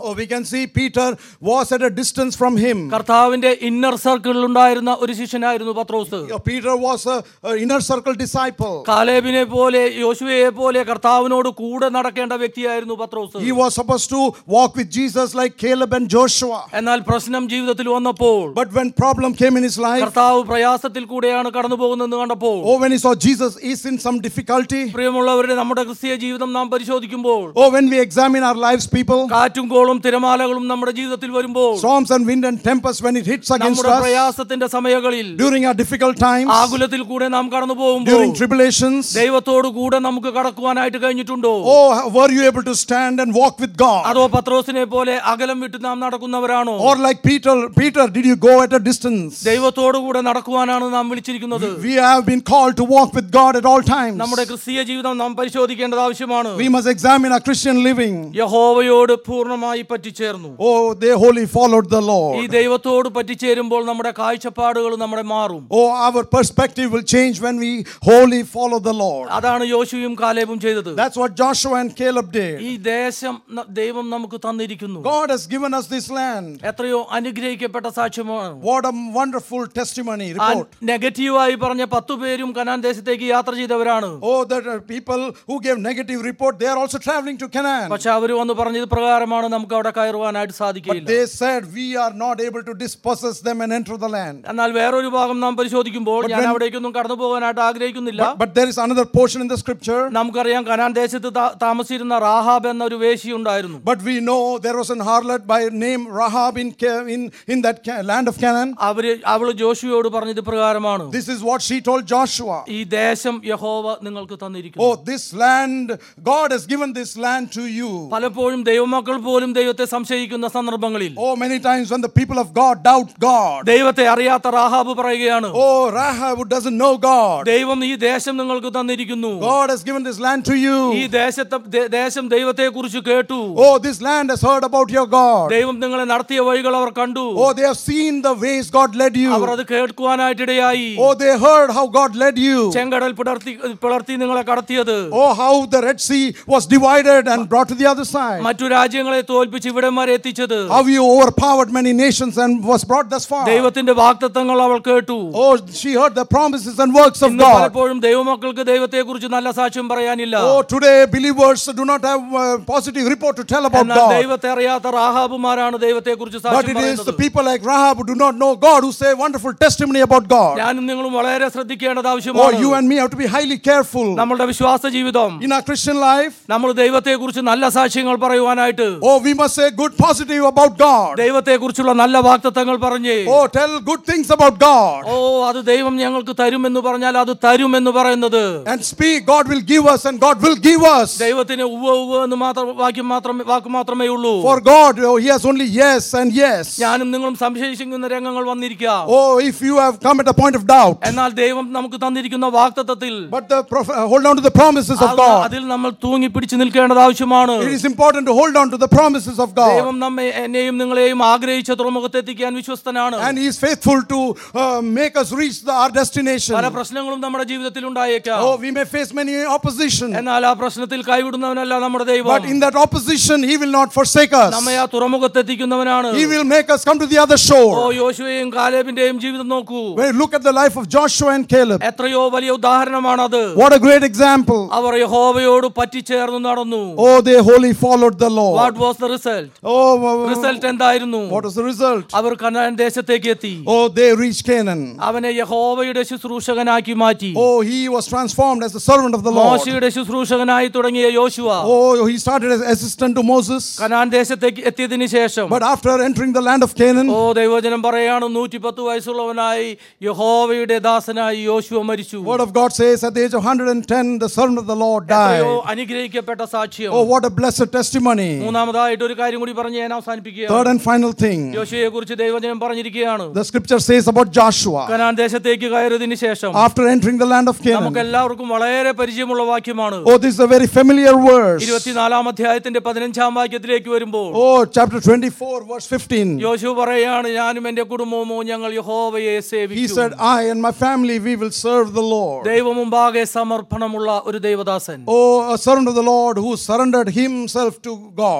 Oh, we can see Peter was at a distance from him. കർത്താവിന്റെ ഇന്നർ സർക്കിളിൽ ഉണ്ടായിരുന്ന ഒരു ശിഷ്യനായിരുന്നു പത്രോസ് Uh, Peter was a, a inner circle disciple. കാലേബിനെ പോലെ യോശുവയെ പോലെ കർത്താവിനോട് കൂടെ നടക്കേണ്ട വ്യക്തിയായിരുന്നു പത്രോസ് He was supposed to walk with Jesus like Caleb and Joshua. എന്നാൽ പ്രശ്നം ജീവിതത്തിൽ വന്നപ്പോൾ But when problem came in his life, കർത്താവ് പ്രയാസത്തിൽ കൂടെയാണ് കടന്നു പോകുന്നതെന്ന് കണ്ടപ്പോൾ oh, when he saw Jesus is in some difficulty, പ്രിയമുള്ളവരുടെ നമ്മുടെ ക്രിസ്തീയ ജീവിതം നാം പരിശോധിക്കുമ്പോൾ oh, when we examine our lives, people, കാറ്റും കോളും തിരമാലകളും നമ്മുടെ ജീവിതത്തിൽ വരുമ്പോൾ storms and wind and tempest, when it hits against നമ്മുടെ us പ്രയാസത്തിന്റെ സമയങ്ങളിൽ during our difficult times, ആകുലത്തിൽ കൂടെ നാം കടന്നു പോകുമ്പോൾ during tribulations, ദൈവത്തോട് കൂടെ നമുക്ക് കടക്കുവാനായിട്ട് കഴിഞ്ഞിട്ടുണ്ടോ oh, were you able to stand and walk with God? അതോ പത്രോസിനെ പോലെ അകലം വിട്ട് നാം നടക്കുന്നവരാണോ Or like Peter, Peter, did you go at a distance? ദൈവത്തോടു കൂടെ നടക്കുവാനാണ് നാം വിളിച്ചിരിക്കുന്നത് We have been called to walk with God at all times. നമ്മുടെ ക്രിസ്തീയ ജീവിതം നാം പരിശോധിക്കേണ്ടത് ആവശ്യമാണ് We must examine our Christian living. യഹോവയോട് പൂർണ്ണമായി പറ്റിച്ചേർന്നു Oh, they wholly followed the ഈ Lord. ദൈവത്തോട് പറ്റിച്ചേരുമ്പോൾ നമ്മുടെ കാഴ്ചപ്പാടുകൾ നമ്മുടെ മാറും Oh, our perspective will change when we wholly follow the Lord. അതാണ് യോശുവും കാലേബും ചെയ്തത് That's what Joshua and Caleb did. ഈ ദേശം ന- ദൈവം നമുക്ക് തന്നിരിക്കുന്നു God has given us this land. എത്രയോ അനുഗ്രഹിക്കപ്പെട്ട സാക്ഷ്യമാണ് What a wonderful testimony ആ report. നെഗറ്റീവായി പറഞ്ഞ പത്തു പേരും കനാൻ ദേശത്തേക്ക് യാത്ര ചെയ്തവരാണ് Oh, that are people who gave negative report, they are also traveling to Canaan. പക്ഷെ അവർ വന്ന് പറഞ്ഞത് പ്രകാരമാണ് നമുക്ക് അവിടെ കയറുവാനായിട്ട് But സാധിക്കില്ല they said, we are not able to dispossess them and enter the land. എന്നാൽ വേറൊരു ഭാഗം നാം പരിശോധിക്കുമ്പോൾ ഞാൻ when- അവിടേക്കൊന്നും കടന്നു പോകാനായിട്ട് ആഗ്രഹിക്കുന്നില്ല But, but there is another portion in the scripture. നമുക്കറിയാം കനാൻ ദേശത്ത് താ- താമസിച്ചിരുന്ന റാഹാബ് എന്ന ഒരു വേശി ഉണ്ടായിരുന്നു But we know there was an harlot by name Rahab in, Ca- in, in that Ca- land of Canaan. അവര് അവള് ജോഷുവയോട് പറഞ്ഞത് പ്രകാരമാണ് This is what she told Joshua. ഈ ദേശം യഹോവ നിങ്ങൾക്ക് തന്നിരിക്കുന്നു Oh, this land, God has given this land to you. പലപ്പോഴും ദൈവമക്കൾ പോലും ദൈവത്തെ സംശയിക്കുന്ന സന്ദർഭങ്ങളിൽ Oh, many times when the people of God doubt God. ദൈവത്തെ അറിയാത്ത റാഹാബ് പറയുകയാണ് Oh, Rahab who doesn't know God. ദൈവം ഈ ദേശം നിങ്ങൾക്ക് തന്നിരിക്കുന്നു God has given this land to ഈ you. ദേശത്തെ ദേ- ദേശം ദൈവത്തെ കുറിച്ച് കേട്ടു Oh, this land has heard about your God. ദൈവം നിങ്ങളെ നടത്തിയ വഴികൾ അവർ കണ്ടു Oh, they have seen the ways God led our you. അത് കേൾക്കുവാനായിട്ടിടയായി Oh, they heard how God led you. ചെങ്കടൽ പിളർത്തി പിളർത്തി നിങ്ങളെ കടത്തിയത് Oh, how the Red Sea was divided and brought to the other side. മറ്റു രാജ്യങ്ങളെ തോൽപ്പിച്ച് ഇവിടം വരെ എത്തിച്ചത് How you overpowered many nations and was brought thus far. ദൈവത്തിന്റെ വാക്തത്വങ്ങൾ അവൾ കേട്ടു Oh, she heard the promises and works of ഇന്ന് God. പലപ്പോഴും ദൈവമക്കൾക്ക് ദൈവത്തെ കുറിച്ച് നല്ല സാക്ഷ്യം പറയാനില്ല Oh, today believers do not have a positive report to tell about എന്നാൽ God. ദൈവത്തെ അറിയാത്ത റാഹാബുമാരാണ് ദൈവത്തെ കുറിച്ച് But സാക്ഷ്യം it is the പറയുന്നത് people like Rahab who do not know God who say wonderful testimony about God. ഞാനും നിങ്ങളും വളരെ ശ്രദ്ധിക്കേണ്ടത് Oh, ആവശ്യമാണ് you and me have to be highly careful നമ്മളുടെ വിശ്വാസ ജീവിതം in our Christian life. നമ്മൾ ദൈവത്തെ കുറിച്ച് നല്ല സാക്ഷ്യങ്ങൾ പറയുവാനായിട്ട് Oh, we must say good positive about God. ദൈവത്തെ കുറിച്ചുള്ള നല്ല വാക്തത്വങ്ങൾ പറഞ്ഞ് Oh, tell good things about God. ഓ അത് ദൈവം ഞങ്ങൾക്ക് തരുമെന്ന് പറഞ്ഞാൽ അത് തരുമെന്ന് പറയുന്നത് And speak, God will give us and God will give us. ദൈവത്തിന് ഉവ്വ ഉവ്വ എന്ന് മാത്രം വാക്യം മാത്രമേ വാക്ക് മാത്രമേ ഉള്ളൂ For God, oh, He has only yes and yes. ഞാനും നിങ്ങളും സംശയിക്കുന്ന രംഗങ്ങൾ വന്നിരിക്കാം Oh, if you have come at a point of doubt. എന്നാൽ ദൈവം നമുക്ക് തന്നിരിക്കുന്ന വാക്തത്വത്തിൽ But the prof- uh, hold on to the promises of അത് God. അതിൽ നമ്മൾ തൂങ്ങി പിടിച്ചു നിൽക്കേണ്ടത് ആവശ്യമാണ് It is important to hold on to the promises of God. ദൈവം നമ്മെ എന്നെയും നിങ്ങളെയും ആഗ്രഹിച്ച തുറമുഖത്തെത്തിക്കാൻ വിശ്വസ്തനാണ് And He is faithful to uh, make us reach the, our destination. പല പ്രശ്നങ്ങളും നമ്മുടെ ജീവിതത്തിൽ ഉണ്ടായേക്കാം Oh, we may face many opposition. എന്നാൽ ആ പ്രശ്നത്തിൽ കൈവിടുന്നവനല്ല നമ്മുടെ ദൈവം But in that opposition, He will not forsake us. നമ്മെ ആ തുറമുഖത്തെത്തിക്കുന്നവനാണ് He will make us come to the other oh shore. യോശുവയും കാലേബിന്റെയും ജീവിതം നോക്കൂ When you look at the life of Joshua and Caleb, എത്രയോ വലിയ ഉദാഹരണമാണത് what a great example. അവർ യഹോവയോട് പറ്റിച്ചേർന്ന് നടന്നു Oh, they wholly followed the Lord. What was the result Oh, uh, result എന്തായിരുന്നു what was the result? അവർ Canaan ദേശത്തേക്ക് എത്തി Oh, they reached Canaan. അവനെ യഹോവയുടെ ശുശ്രൂഷകനാക്കി മാറ്റി Oh, he was transformed as the servant of the Lord. മോശയുടെ ശുശ്രൂഷകനായി തുടങ്ങിയ യോശുവ Oh, he started as assistant to Moses. Canaan ദേശത്തേക്ക് എത്തിയതിനു ശേഷം But after entering the land of Canaan, ഓ ദൈവജനം പറയാണ് നൂറ്റി പത്ത് വയസ്സുള്ളവനായി യഹോവയുടെ ദാസനായി യോശുവ മരിച്ചു word of God says at the age of 110, the servant of the Lord എത്രയോ died. അനുഗ്രഹിക്കപ്പെട്ട സാക്ഷ്യം Oh, what a blessed testimony. മൂന്നാമതായിട്ട് ഒരു കാര്യം കൂടി പറഞ്ഞ് ഞാൻ അവസാനിപ്പിക്കുകയാണ് Third and final thing, യോശുവയെ കുറിച്ച് ദൈവജനം പറഞ്ഞിരിക്കുകയാണ് the scripture says about Joshua. Canaan ദേശത്തേക്ക് കയറിയതിനു ശേഷം After entering the land of നമുക്ക് Canaan, എല്ലാവർക്കും വളരെ പരിചയമുള്ള വാക്യമാണ് oh, this is a very familiar verse. ഇരുപത്തിനാലാം അധ്യായത്തിന്റെ പതിനഞ്ചാം വാക്യത്തിലേക്ക് വരുമ്പോൾ Oh, chapter 24, verse 15. യോശു പറയാണ് ഞാനും എന്റെ കുടുംബവുമോ ഞങ്ങൾ യഹോവയെ He സേവിക്കും said, I and my family, we will serve the Lord. ദൈവമുമ്പാകെ സമർപ്പണമുള്ള ഒരു ദൈവദാസൻ Oh, a servant of the Lord who surrendered himself to God. അവൻ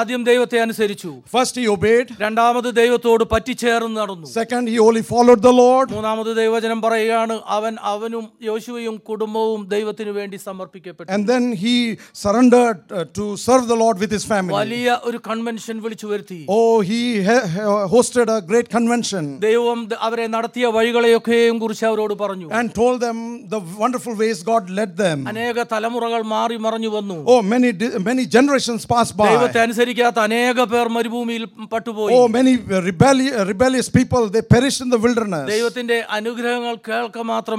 ആദ്യം ദൈവത്തെ അനുസരിച്ചു First, he obeyed. രണ്ടാമത് ദൈവത്തോട് പറ്റിച്ചേർന്ന് നടന്നു Second, he only followed the Lord. മൂന്നാമത് ദൈവജനം പറയുകയാണ് അവൻ അവനും യോശുവയും കുടുംബവും ദൈവത്തിനു വേണ്ടി സമർപ്പിക്കപ്പെട്ടു And then he surrendered uh, to serve the Lord with his family. വലിയ ഒരു കൺവെൻഷൻ വിളിച്ചു വരുത്തി Oh, he ha- ha- hosted a great convention ദൈവം ദ- അവരെ നടത്തിയ വഴികളെയൊക്കെയും കുറിച്ച് അവരോട് പറഞ്ഞു and told them the wonderful ways God led them. അനേക തലമുറകൾ മാറി മറിഞ്ഞു വന്നു Oh, many di- many generations passed ദൈവത്തെ by. അനുസരിക്കാത്ത അനേക പേർ മരുഭൂമിയിൽ പട്ടുപോയി Oh, many rebelli- rebellious people they perished in the wilderness. ദൈവത്തിന്റെ അനുഗ്രഹങ്ങൾ കേൾക്ക മാത്രം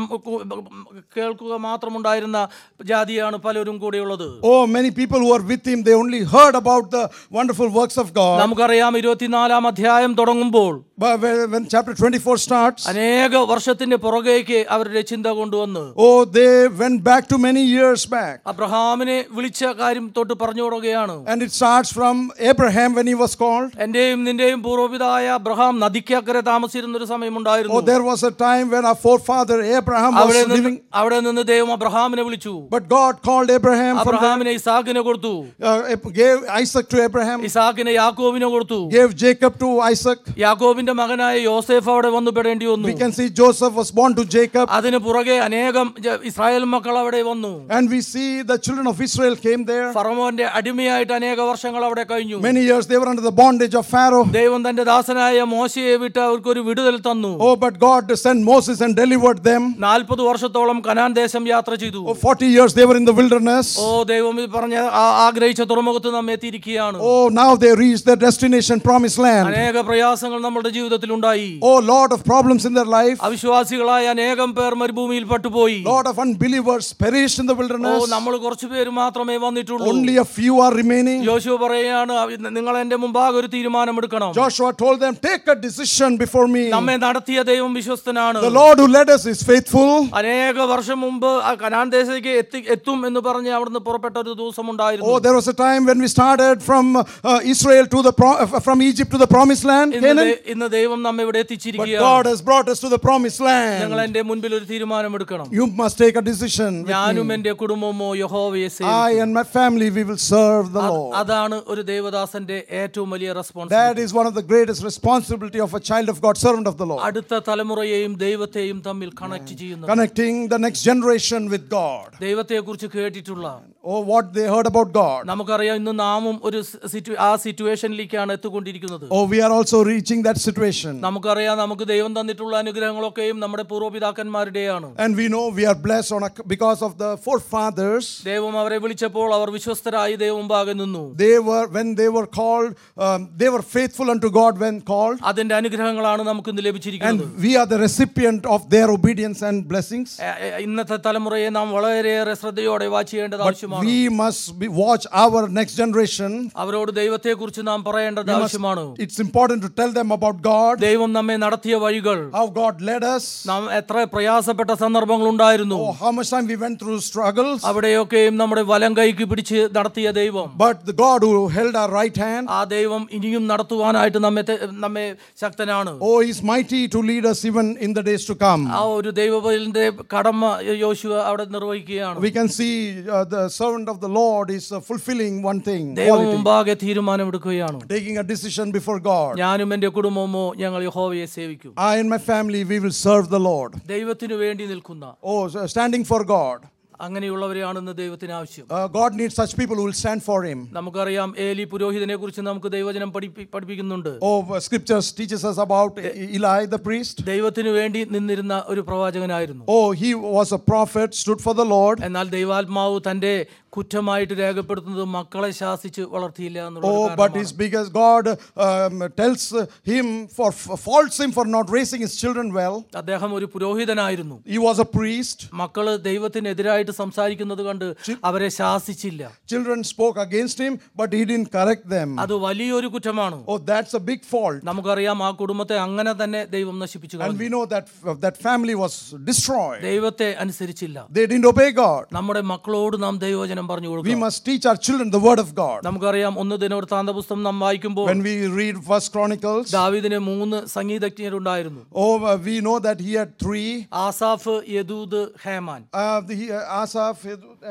കേൾക്കുക മാത്രമുണ്ടായിരുന്ന ജാതിയാണ് പലരും കൂടെയുള്ളത് Oh, many people who were with him they only heard about the wonderful works of God. നമുക്കറിയാം ഇരുപത്തിനാലാം അധ്യായം തുടങ്ങുമ്പോൾ But when, when chapter 24 starts, അനേക വർഷത്തിന്റെ പുറകേക്ക് അവരുടെ ചിന്ത കൊണ്ടുവന്ന് oh, they went back to many years back. അബ്രഹാമിനെ വിളിച്ച കാര്യം തൊട്ട് പറഞ്ഞു തുടങ്ങുകയാണ് And it starts from Abraham when he was called. എന്റെയും നിന്റെയും പൂർവ്വപിതായ അബ്രഹാം നദിക്കക്കരെ താമസിച്ചിരുന്ന ഒരു Oh, സമയമുണ്ടായിരുന്നു there was a time when our forefather Abraham അവിടെ was നിന്ന് living. അവിടെ നിന്ന് ദൈവം അബ്രഹാമിനെ വിളിച്ചു But God called Abraham from അബ്രഹാമിനെ ഇസാഖിനെ കൊടുത്തു uh, gave Isaac to Abraham, ഇസാഖിനെ യാക്കോബിനെ കൊടുത്തു gave Jacob to Isaac. യാക്കോബിന്റെ മകനായ യോസേഫ് അവിടെ വന്നു പെടേണ്ടി വന്നു We can see Joseph was born to Jacob. അതിന് പുറകെ അനേകം ജ- ഇസ്രായേൽ മക്കൾ അവിടെ വന്നു And we see the children of Israel came there. ഫറമോന്റെ അടിമയായിട്ട് അനേക വർഷങ്ങൾ അവിടെ കഴിഞ്ഞു Many years they were under the bondage of Pharaoh. ദൈവം തന്റെ ദാസനായ മോശയെ വിട്ട് അവർക്ക് ഒരു വിടുതൽ തന്നു Oh, but God sent Moses and delivered them. നാൽപ്പത് വർഷത്തോളം കനാൻ ദേശം യാത്ര ചെയ്തു Oh, 40 years they were in the wilderness. ഓ ദൈവം ഈ പറഞ്ഞ ആ- ആഗ്രഹിച്ച തുറമുഖത്ത് നാം എത്തിയിരിക്കുകയാണ് Oh, now they reached their destination, promised land. അനേക പ്രയാസങ്ങൾ നമ്മുടെ ജീവിതത്തിൽ ഉണ്ടായി Oh, lot of problems in their life. അവിശ്വാസികളായ അനേകം പേർ മരുഭൂമിയിൽ പട്ടുപോയി Lot of unbelievers perished in the oh wilderness. നമ്മൾ കുറച്ചു പേര് മാത്രമേ വന്നിട്ടുള്ളൂ Only a few are remaining. യോശുവ പറയുകയാണ് "അവ- നിങ്ങൾ എന്റെ മുമ്പാകെ ഒരു തീരുമാനമെടുക്കണം Joshua told them, Take a decision before me. നമ്മെ നടത്തിയ ദൈവം വിശ്വസ്തനാണ് The Lord who led us is faithful. അനേക വർഷം മുമ്പ് ആ കനാൻ ദേശത്തേക്ക് എത്തി എത്തും എന്ന് പറഞ്ഞ് അവിടുന്ന് പുറപ്പെട്ട ഒരു ദിവസം ഉണ്ടായിരുന്നു Oh, there was a time when we started from uh, Israel to the pro- uh, from Egypt to the promised land, ഇന്ന് Canaan. ദേ- ഇന്ന് ദൈവം നമ്മെ ഇവിടെ But എത്തിച്ചിരിക്കുകയാണ് God has brought us to the promised നിങ്ങൾ land. എന്റെ മുൻപിൽ ഒരു തീരുമാനമെടുക്കണം You must take a decision. with ഞാനും me. എന്റെ കുടുംബമോ യഹോവയെ സേവിക്കും. I and my family, we will serve the Lord. അതാണ് ഒരു ദേവദാസന്റെ ഏറ്റവും വലിയ response That is one of the greatest responsibility of a child of God, servant of the Lord. അടുത്ത തലമുറയെയും ദൈവത്തെയും തമ്മിൽ കണക്ട് ചെയ്യുന്നത് Connecting the next generation with God. ദൈവത്തെ കുറിച്ച് കേട്ടിട്ടുള്ള Oh, what they heard about God. നമുക്കറിയാം ഇന്ന് നാമും ഒരു സിറ്റു ആ സിറ്റുവേഷനിലേക്കാണ് എത്തിക്കൊണ്ടിരിക്കുന്നത് Oh, we are also reaching that situation. നമുക്കറിയാം നമുക്ക് ദൈവം തന്നിട്ടുള്ള അനുഗ്രഹങ്ങളൊക്കെയും നമ്മുടെ പൂർവ്വപിതാക്കന്മാരുടെയാണ് And we know we are blessed on a, because of the forefathers. ദൈവം അവരെ വിളിച്ചപ്പോൾ അവർ വിശ്വസ്തരായി ദൈവം മുമ്പാകെ നിന്നു They were, when they were called, um, they were faithful unto God when called. അതിന്റെ അനുഗ്രഹങ്ങളാണ് നമുക്ക് ഇന്ന് ലഭിച്ചിരിക്കുന്നത് And we are the recipient of their obedience and blessings. എ- എ- ഇന്നത്തെ തലമുറയെ നാം വളരെയേറെ ശ്രദ്ധയോടെ വാച്ച് ചെയ്യേണ്ടത് ആവശ്യമാണ് We must be, watch our next generation. അവരോട് ദൈവത്തെക്കുറിച്ച് നാം പറയേണ്ടത് ആവശ്യമാണ് It's important to tell them about God, ദൈവം നമ്മെ നടത്തിയ വഴികൾ how God led us, നാം എത്ര പ്രയാസപ്പെട്ട സന്ദർഭങ്ങൾ ഉണ്ടായിരുന്നു oh, how much time we went through struggles. അവിടെയൊക്കെയും നമ്മുടെ വലം കൈക്ക് പിടിച്ച് നടത്തിയ ദൈവം But the God who held our right hand, ആ ദൈവം ഇനിയും നടത്തുവാനായിട്ട് നമ്മെ തെ- നമ്മെ ശക്തനാണ് oh, He's mighty to lead us even in the days to come. ആ ഒരു ദൈവബലിന്റെ കടമ യോശുവ അവിടെ നിർവഹിക്കുകയാണ് We can see uh, the servant of the Lord is uh, fulfilling one thing, ദൈവം quality, മുമ്പാകെ തീരുമാനമെടുക്കുകയാണ് taking a decision before God. ഞാനും എൻ്റെ കുടുംബമോ ഞങ്ങൾ യഹോവയെ സേവിക്കും I and my family, we will serve the Lord. ദൈവത്തിനു വേണ്ടി നിൽക്കുന്ന Oh, so standing for God. അങ്ങനെയുള്ളവരെയാണ് ഇന്ന് ദൈവത്തിന് ആവശ്യം Uh, God needs such people who will stand for Him. നമുക്കറിയാം ഏലി പുരോഹിതനെ കുറിച്ച് നമുക്ക് ദൈവജനം പഠിപ്പി പഠിപ്പിക്കുന്നുണ്ട് Oh, uh, scriptures teaches us about Eli the priest. ദൈവത്തിനു വേണ്ടി നിന്നിരുന്ന ഒരു പ്രവാചകനായിരുന്നു Oh, he was a prophet, stood for the Lord. എന്നാൽ ദൈവാത്മാവ് തന്റെ കുറ്റമായിട്ട് രേഖപ്പെടുത്തുന്നത് മക്കളെ ശാസിച്ച് വളർത്തിയില്ല എന്നുള്ള Oh, but it's because God um, tells uh, him for faults him for not raising his children well. അദ്ദേഹം ഒരു പുരോഹിതനായിരുന്നു He was a priest. മക്കള് ദൈവത്തിനെതിരായിട്ട് സംസാരിക്കുന്നത് കണ്ട് അവരെ ശാസിച്ചില്ല Children spoke against him, but he didn't correct them. അത് വലിയൊരു കുറ്റമാണ് Oh, that's a big fault. നമുക്കറിയാം ആ കുടുംബത്തെ അങ്ങനെ തന്നെ ദൈവം നശിപ്പിച്ചു And കളഞ്ഞു we know that uh, that family was destroyed. ദൈവത്തെ അനുസരിച്ചില്ല They didn't obey God. നമ്മുടെ മക്കളോട് നാം ദൈവജനം പറഞ്ഞു We കൊടുക്കണം must teach our children the word of God. നമുക്കറിയാം ഒന്ന് ദിനവൃത്താന്ത പുസ്തകം നാം വായിക്കുമ്പോൾ When we read First Chronicles, ദാവീദിന് മൂന്ന് സംഗീതജ്ഞരുണ്ടായിരുന്നു oh, uh, we know that he had three. Asaph യദൂദ് Heman Uh, the, uh, Asaph and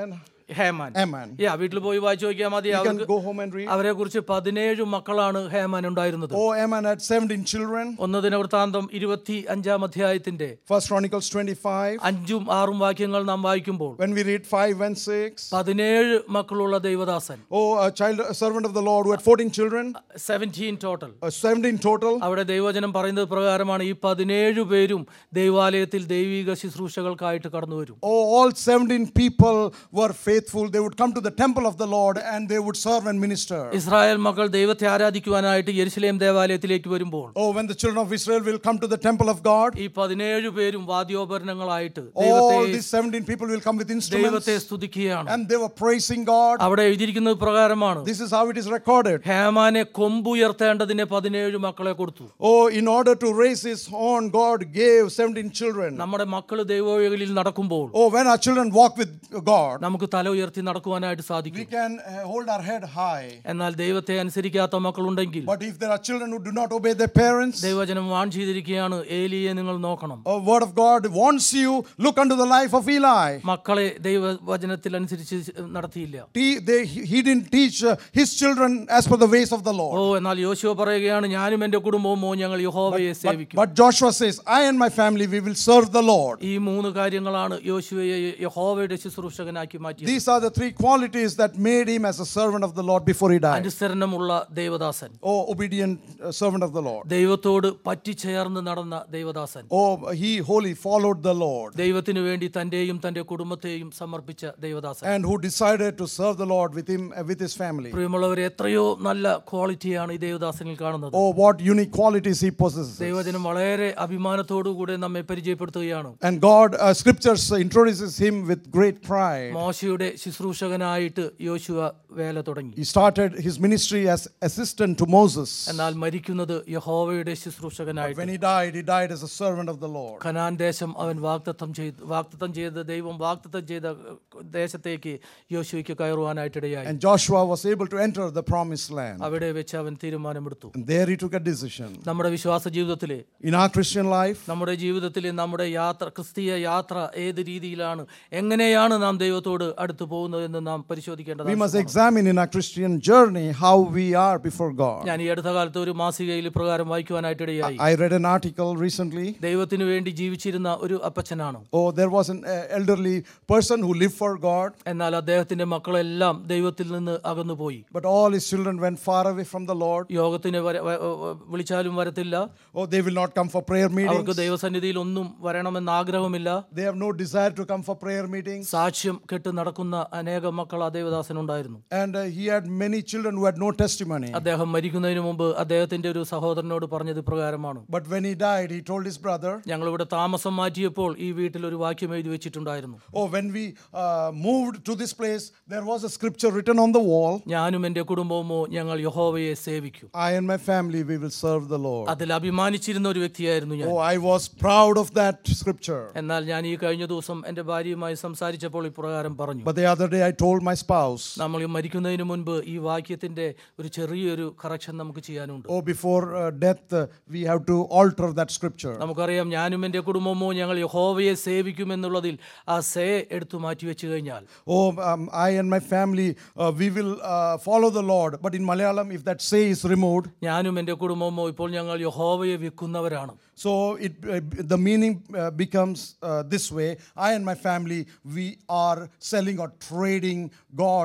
Heman Ammon. യാ വീട്ടിൽ പോയി വായിച്ചു നോക്കിയാൽ മതി You can അവർക്ക് go home and read. അവരെ കുറിച്ച് പതിനേഴ് മക്കളാണ് ഹേമാൻ ഉണ്ടായിരുന്നത് Oh, Ammon had 17 children. ഒന്ന് ദിനവൃത്താന്തം ഇരുപത്തി അഞ്ചാം അധ്യായത്തിന്റെ First Chronicles 25. അഞ്ചും ആറും വാക്യങ്ങൾ നാം വായിക്കുമ്പോൾ When we read 5 and 6. പതിനേഴ് മക്കളുള്ള ദൈവദാസൻ Oh, a child, a servant of the Lord who had 14 children. Seventeen total Uh, 17 total. അവിടെ ദൈവജനം പറയുന്നത് പ്രകാരമാണ് ഈ പതിനേഴ് പേരും ദൈവാലയത്തിൽ ദൈവിക ശുശ്രൂഷകൾക്കായിട്ട് കടന്നു വരും Oh, all 17 people were faithful. They would come to the temple of the Lord and they would serve and minister. Israel മക്കൾ ദൈവത്തെ ആരാധിക്കുവാനായിട്ട് യെരുശലേം ദേവാലയത്തിലേക്ക് വരുമ്പോൾ Oh, when the children of Israel will come to the temple of God, ഈ പതിനേഴ് പേരും വാദ്യോപകരണങ്ങളായിട്ട് ദൈവത്തെ all these 17 people will come with instruments ദൈവത്തെ സ്തുതിക്കുകയാണ് and they were praising God. അവിടെ എഴുതിയിരിക്കുന്നത് പ്രകാരമാണ് This is how it is recorded. ഹേമാനെ കൊമ്പുയർത്തേണ്ടതിന് പതിനേഴ് മക്കളെ കൊടുത്തു Oh, in order to raise his horn, God gave 17 children. നമ്മുടെ മക്കൾ ദൈവവഴികളിൽ നടക്കുമ്പോൾ Oh, when our children walk with God, നമുക്ക് തല ഉയർത്തി നടക്കുവാനായിട്ട് we സാധിക്കും can uh, hold our head high. എന്നാൽ ദൈവത്തെ അനുസരിക്കാത്ത മക്കളുണ്ടെങ്കിൽ But if there are children who do not obey their parents, ദൈവജനം വാൺ ചെയ്തിരിക്കുകയാണ് ഏലിയെ നിങ്ങൾ നോക്കണം a word of God warns you look unto the life of Eli. മക്കളെ ദൈവവചനത്തിൽ അനുസരിച്ച് നടത്തിയില്ല He, they, he didn't teach uh, his children as per the ways of the oh Lord. എന്നാൽ യോശുവ പറയുകയാണ് ഞാനും എൻ്റെ കുടുംബവും ഞങ്ങൾ യഹോവയെ സേവിക്കും But Joshua says, I and my family, we will serve the Lord. ഈ മൂന്ന് കാര്യങ്ങളാണ് യോശുവയെ യഹോവയുടെ ശുശ്രൂഷകനാക്കി മാറ്റിയത് These are the three qualities that made him as a servant of the Lord before he died. അനുസരണമുള്ള ദൈവദാസൻ Oh, obedient uh, servant of the Lord. ദൈവത്തോട് പറ്റിച്ചേർന്ന് നടന്ന ദൈവദാസൻ Oh, he wholly followed the Lord ദൈവത്തിനു വേണ്ടി തന്റെയും തന്റെ കുടുംബത്തെയും സമർപ്പിച്ച ദൈവദാസൻ and who decided to serve the Lord with him, uh, with his family. പ്രിയമുള്ളവരെ എത്രയോ നല്ല ക്വാളിറ്റിയാണ് ഈ ദേവദാസനിൽ കാണുന്നത് Oh, what unique qualities he possesses. ദൈവജനം വളരെ അഭിമാനത്തോടുകൂടെ നമ്മെ പരിചയപ്പെടുത്തുകയാണ് And God, uh, scriptures uh, introduces him with great pride. മോശയുടെ ശുശ്രൂഷകനായിട്ട് യോശുവ വേല തുടങ്ങി He started his ministry as assistant to Moses. എന്നാൽ മരിക്കുന്നത് യഹോവയുടെ ശുശ്രൂഷകനായിട്ട് When he died, he died as a servant of the Lord. ഖനാൻ ദേശം അവൻ വാക്തത്വം ചെയ്ത് വാക്തത്വം ചെയ്ത് ദൈവം വാക്തത്വം ചെയ്ത ദേശത്തേക്ക് യോശുവയ്ക്ക് കയറുവാനായിട്ടിടയായി And Joshua was able to enter the promised land. അവിടെ വെച്ച് അവൻ തീരുമാനമെടുത്തു And there he took a decision. നമ്മുടെ വിശ്വാസ ജീവിതത്തിലെ In our Christian life, നമ്മുടെ ജീവിതത്തിലെ നമ്മുടെ യാത്ര ക്രിസ്തീയ യാത്ര ഏത് രീതിയിലാണ് എങ്ങനെയാണ് നാം ദൈവത്തോട് അടുത്ത് പോകുന്നതെന്ന് നാം we പരിശോധിക്കേണ്ടത് must examine in our Christian journey how we are before God. ഞാൻ ഈ അടുത്ത കാലത്ത് ഒരു മാസികയിൽ പ്രകാരം വായിക്കുവാനായിട്ടിടയായി I read an article recently. ദൈവത്തിനു വേണ്ടി ജീവിച്ചിരുന്ന ഒരു അപ്പച്ചനാണ് Oh, there was an uh, elderly person who lived for God, എന്നാൽ അദ്ദേഹത്തിന്റെ മക്കളെല്ലാം ദൈവത്തിൽ നിന്ന് അകന്നുപോയി but all his children went far away from the Lord. യോഗത്തിന് വര- വ- വ- വിളിച്ചാലും വരത്തില്ല Oh, they will not come for prayer meetings. അവർക്ക് ദൈവസന്നിധിയിൽ ഒന്നും വരണമെന്ന് ആഗ്രഹമില്ല They have no desire to come for prayer meetings. സാക്ഷ്യം കെട്ട് നടക്കുന്ന അനേകം മക്കൾ ആ ദേവദാസനുണ്ടായിരുന്നു And uh, he had many children who had no testimony. അദ്ദേഹം മരിക്കുന്നതിന് മുമ്പ് അദ്ദേഹത്തിന്റെ ഒരു സഹോദരനോട് പറഞ്ഞത് പ്രകാരമാണ് But when he died, he told his brother, ഞങ്ങളിവിടെ താമസം മാറ്റിയപ്പോൾ ഈ വീട്ടിൽ ഒരു വാക്യം എഴുതി വെച്ചിട്ടുണ്ടായിരുന്നു Oh, when we uh, moved to this place, there was a scripture written on the wall ഞാനും എൻ്റെ കുടുംബവുമോ ഞങ്ങൾ യഹോവയെ സേവിക്കും I and my family, we will serve the Lord. അതിൽ അഭിമാനിച്ചിരുന്ന ഒരു വ്യക്തിയായിരുന്നു ഞാൻ Oh, I was proud of that scripture. എന്നാൽ ഞാൻ ഈ കഴിഞ്ഞ ദിവസം എൻ്റെ ഭാര്യയുമായി സംസാരിച്ചപ്പോൾ ഇപ്രകാരം പറഞ്ഞു But the other day, I told my spouse, നമ്മൾ ഈ മരിക്കുന്നതിന് മുൻപ് ഈ വാക്യത്തിന്റെ ഒരു ചെറിയൊരു കറക്ഷൻ നമുക്ക് ചെയ്യാനുണ്ട് Oh, before uh, death, uh, we have to alter that scripture. നമുക്കറിയാം ഞാനും എൻ്റെ കുടുംബമോ ഞങ്ങൾ യഹോവയെ സേവിക്കുമെന്നുള്ളതിൽ ആ സേ എടുത്തു മാറ്റി വെച്ച് കഴിഞ്ഞാൽ Oh, um, I and my family, uh, we will uh, follow the Lord. But in Malayalam, if that say is removed, ഞാനും എൻ്റെ കുടുംബമോ ഇപ്പോൾ ഞങ്ങൾ യഹോവയെ വിൽക്കുന്നവരാണ് so it uh, the meaning uh, becomes uh, this way: I and my family, we are selling or trading God.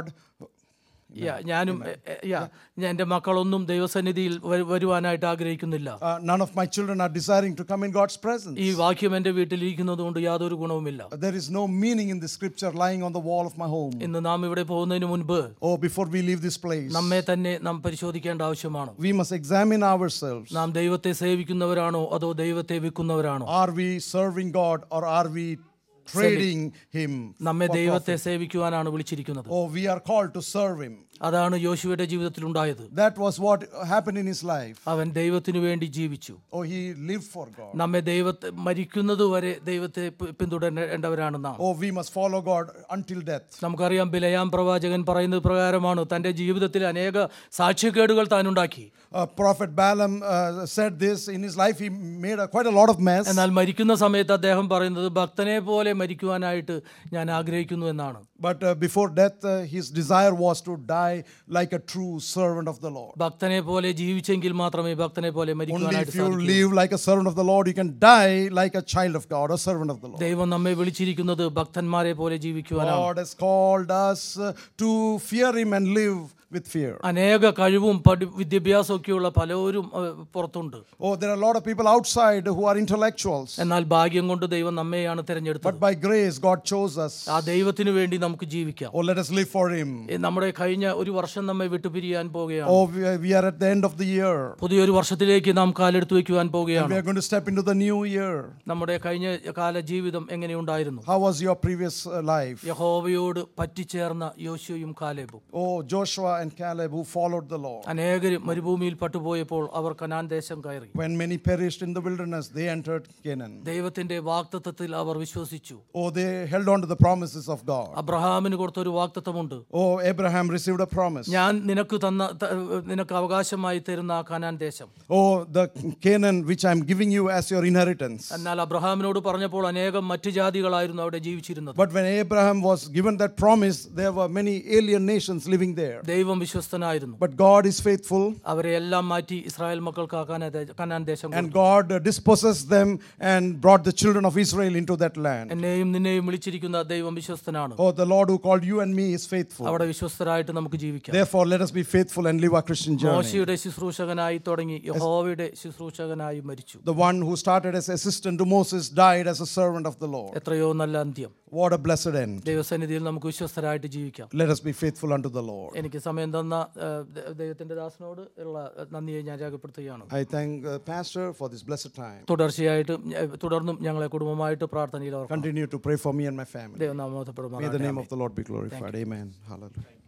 യാ, ഞാനും A, A, യാ, ഞാൻ എൻ്റെ മക്കളൊന്നും ദൈവസന്നിധിയിൽ വരു- വരുവാനായിട്ട് ആഗ്രഹിക്കുന്നില്ല Uh, none of my children are desiring to come in God's presence. ഈ വാക്യം എൻ്റെ വീട്ടിലിരിക്കുന്നത് കൊണ്ട് യാതൊരു ഗുണവുമില്ല There is no meaning in the scripture lying on the wall of my home. ഇന്ന് നാം ഇവിടെ പോകുന്നതിന് മുൻപ് Oh, before we leave this place, നമ്മെ തന്നെ നാം പരിശോധിക്കേണ്ട ആവശ്യമാണ് we must examine ourselves. നാം ദൈവത്തെ സേവിക്കുന്നവരാണോ അതോ ദൈവത്തെ വിൽക്കുന്നവരാണോ Are we serving God or are we trading Him? നമ്മെ ദൈവത്തെ സേവിക്കുവാനാണ് വിളിച്ചിരിക്കുന്നത് Oh, we are called to serve Him. അതാണ് യോശുവയുടെ ജീവിതത്തിൽ ഉണ്ടായത് That was what happened in his life. അവൻ ദൈവത്തിനു വേണ്ടി ജീവിച്ചു Oh, he lived for God. നമ്മെ ദൈവത്തെ മരിക്കുന്നത് വരെ ദൈവത്തെ പി- പിന്തുടരേണ്ടവരാണ് നാം Oh, we must follow God until death. നമുക്കറിയാം ബിലയാം പ്രവാചകൻ പറയുന്നത് പ്രകാരമാണ് തൻ്റെ ജീവിതത്തിൽ അനേക സാക്ഷ്യക്കേടുകൾ താൻ ഉണ്ടാക്കി Uh, Prophet Balaam uh, said this in his life. He made a, quite a lot of mess. എന്നാൽ മരിക്കുന്ന സമയത്ത് അദ്ദേഹം പറയുന്നത് ഭക്തനെ പോലെ മരിക്കുവാനായിട്ട് ഞാൻ ആഗ്രഹിക്കുന്നു എന്നാണ് But uh, before death, uh, his desire was to die like a true servant of the Lord. ഭക്തനെ പോലെ ജീവിച്ചെങ്കിൽ മാത്രമേ ഭക്തനെ പോലെ Only മരിക്കുവാനായിട്ട് if you സാധിക്കൂ live like a servant of the Lord, you can die like a child of God, a servant of the Lord. ദൈവം നമ്മെ വിളിച്ചിരിക്കുന്നത് ഭക്തന്മാരെ പോലെ ജീവിക്കുവാനാണ് God has called us uh, to fear Him and live with fear. അനേക കഴിവും പഠി വിദ്യാഭ്യാസമൊക്കെയുള്ള പലരും ഏഹ്, പുറത്തുണ്ട് Oh, there are a lot of people outside who are intellectuals. എന്നാൽ ഭാഗ്യം കൊണ്ട് ദൈവം നമ്മെയാണ് തിരഞ്ഞെടുത്തത് But by grace, God chose us. ആ ദൈവത്തിന് വേണ്ടി നമുക്ക് ജീവിക്കാം Oh, let us live for Him. ഏ, നമ്മുടെ കഴിഞ്ഞ ഒരു വർഷം നമ്മെ വിട്ടുപിരിയാൻ പോവുകയാണ് Oh, we are- we are at the end of the year. പുതിയൊരു വർഷത്തിലേക്ക് നാം കാലെടുത്ത് വെക്കുവാൻ We പോവുകയാണ് are going to step into the new year. നമ്മുടെ കഴിഞ്ഞ കാല ജീവിതം എങ്ങനെയുണ്ടായിരുന്നു How was your previous uh, life? യഹോവയോട് പറ്റിച്ചേർന്ന യോശുവയും കാലേബും Oh, Joshua and Caleb who followed the Lord. അനേകരും മരുഭൂമിയിൽ പട്ടുപോയപ്പോൾ അവർ കനാൻ ദേശം കയറി When many perished in the wilderness, they entered Canaan. ദൈവത്തിന്റെ വാക്തത്വത്തിൽ അവർ വിശ്വസിച്ചു Oh, they held on to the promises of God. അബ്രഹാമിന് കൊടുത്തൊരു വാക്തത്വമുണ്ട് Oh, Abraham received a promise. ഞാൻ നിനക്ക് തന്ന ത- നിനക്ക് അവകാശമായി തരുന്ന ആ കനാൻ ദേശം Oh, the Canaan which I'm giving you as your inheritance. എന്നാൽ അബ്രഹാമിനോട് പറഞ്ഞപ്പോൾ അനേകം മറ്റു ജാതികളായിരുന്നു അവിടെ ജീവിച്ചിരുന്നത് But when Abraham was given that promise, there were many alien nations living there. ദൈവം വിശ്വസ്തനായിരുന്നു But God is faithful, അവരെ എല്ലാം മാറ്റി ഇസ്രായേൽ മക്കൾക്ക് ആ കനാ ദേ- കനാൻ ദേശം and കൊടുത്തു. God uh, dispossessed them and brought the children of Israel into that land. എന്നെയും നിന്നെയും വിളിച്ചിരിക്കുന്ന ദൈവം വിശ്വസ്തനാണ് Oh, the Lord who called you and me is faithful. അവിടെ വിശ്വസ്തരായിട്ട് നമുക്ക് ജീവിക്കാം Therefore, let us be faithful and live our Christian journey. മോശയുടെ ശുശ്രൂഷകനായി തുടങ്ങി യഹോവയുടെ ശുശ്രൂഷകനായി മരിച്ചു The one who started as assistant to Moses died as a servant of the Lord. എത്രയോ നല്ല അന്ത്യം What a blessed end. ദൈവസന്നിധിയിൽ നമുക്ക് വിശ്വസ്തരായിട്ട് ജീവിക്കാം Let us be faithful unto the Lord. എനിക്ക് സമയം തന്ന ആ, ദ- ദൈവത്തിന്റെ ദാസനോട് ഉള്ള നന്ദിയെ ഞാൻ രേഖപ്പെടുത്തുകയാണ് I thank uh, Pastor for this blessed time. തുടർച്ചയായിട്ടും ഞ- തുടർന്നും ഞങ്ങളെ കുടുംബമായിട്ട് പ്രാർത്ഥനയിൽ ഓർക്കണം Continue to pray for me and my family. ദൈവം നാമോധപ്പെടുമാറാകട്ടെ. May the name of the Lord be glorified. Amen. Hallelujah.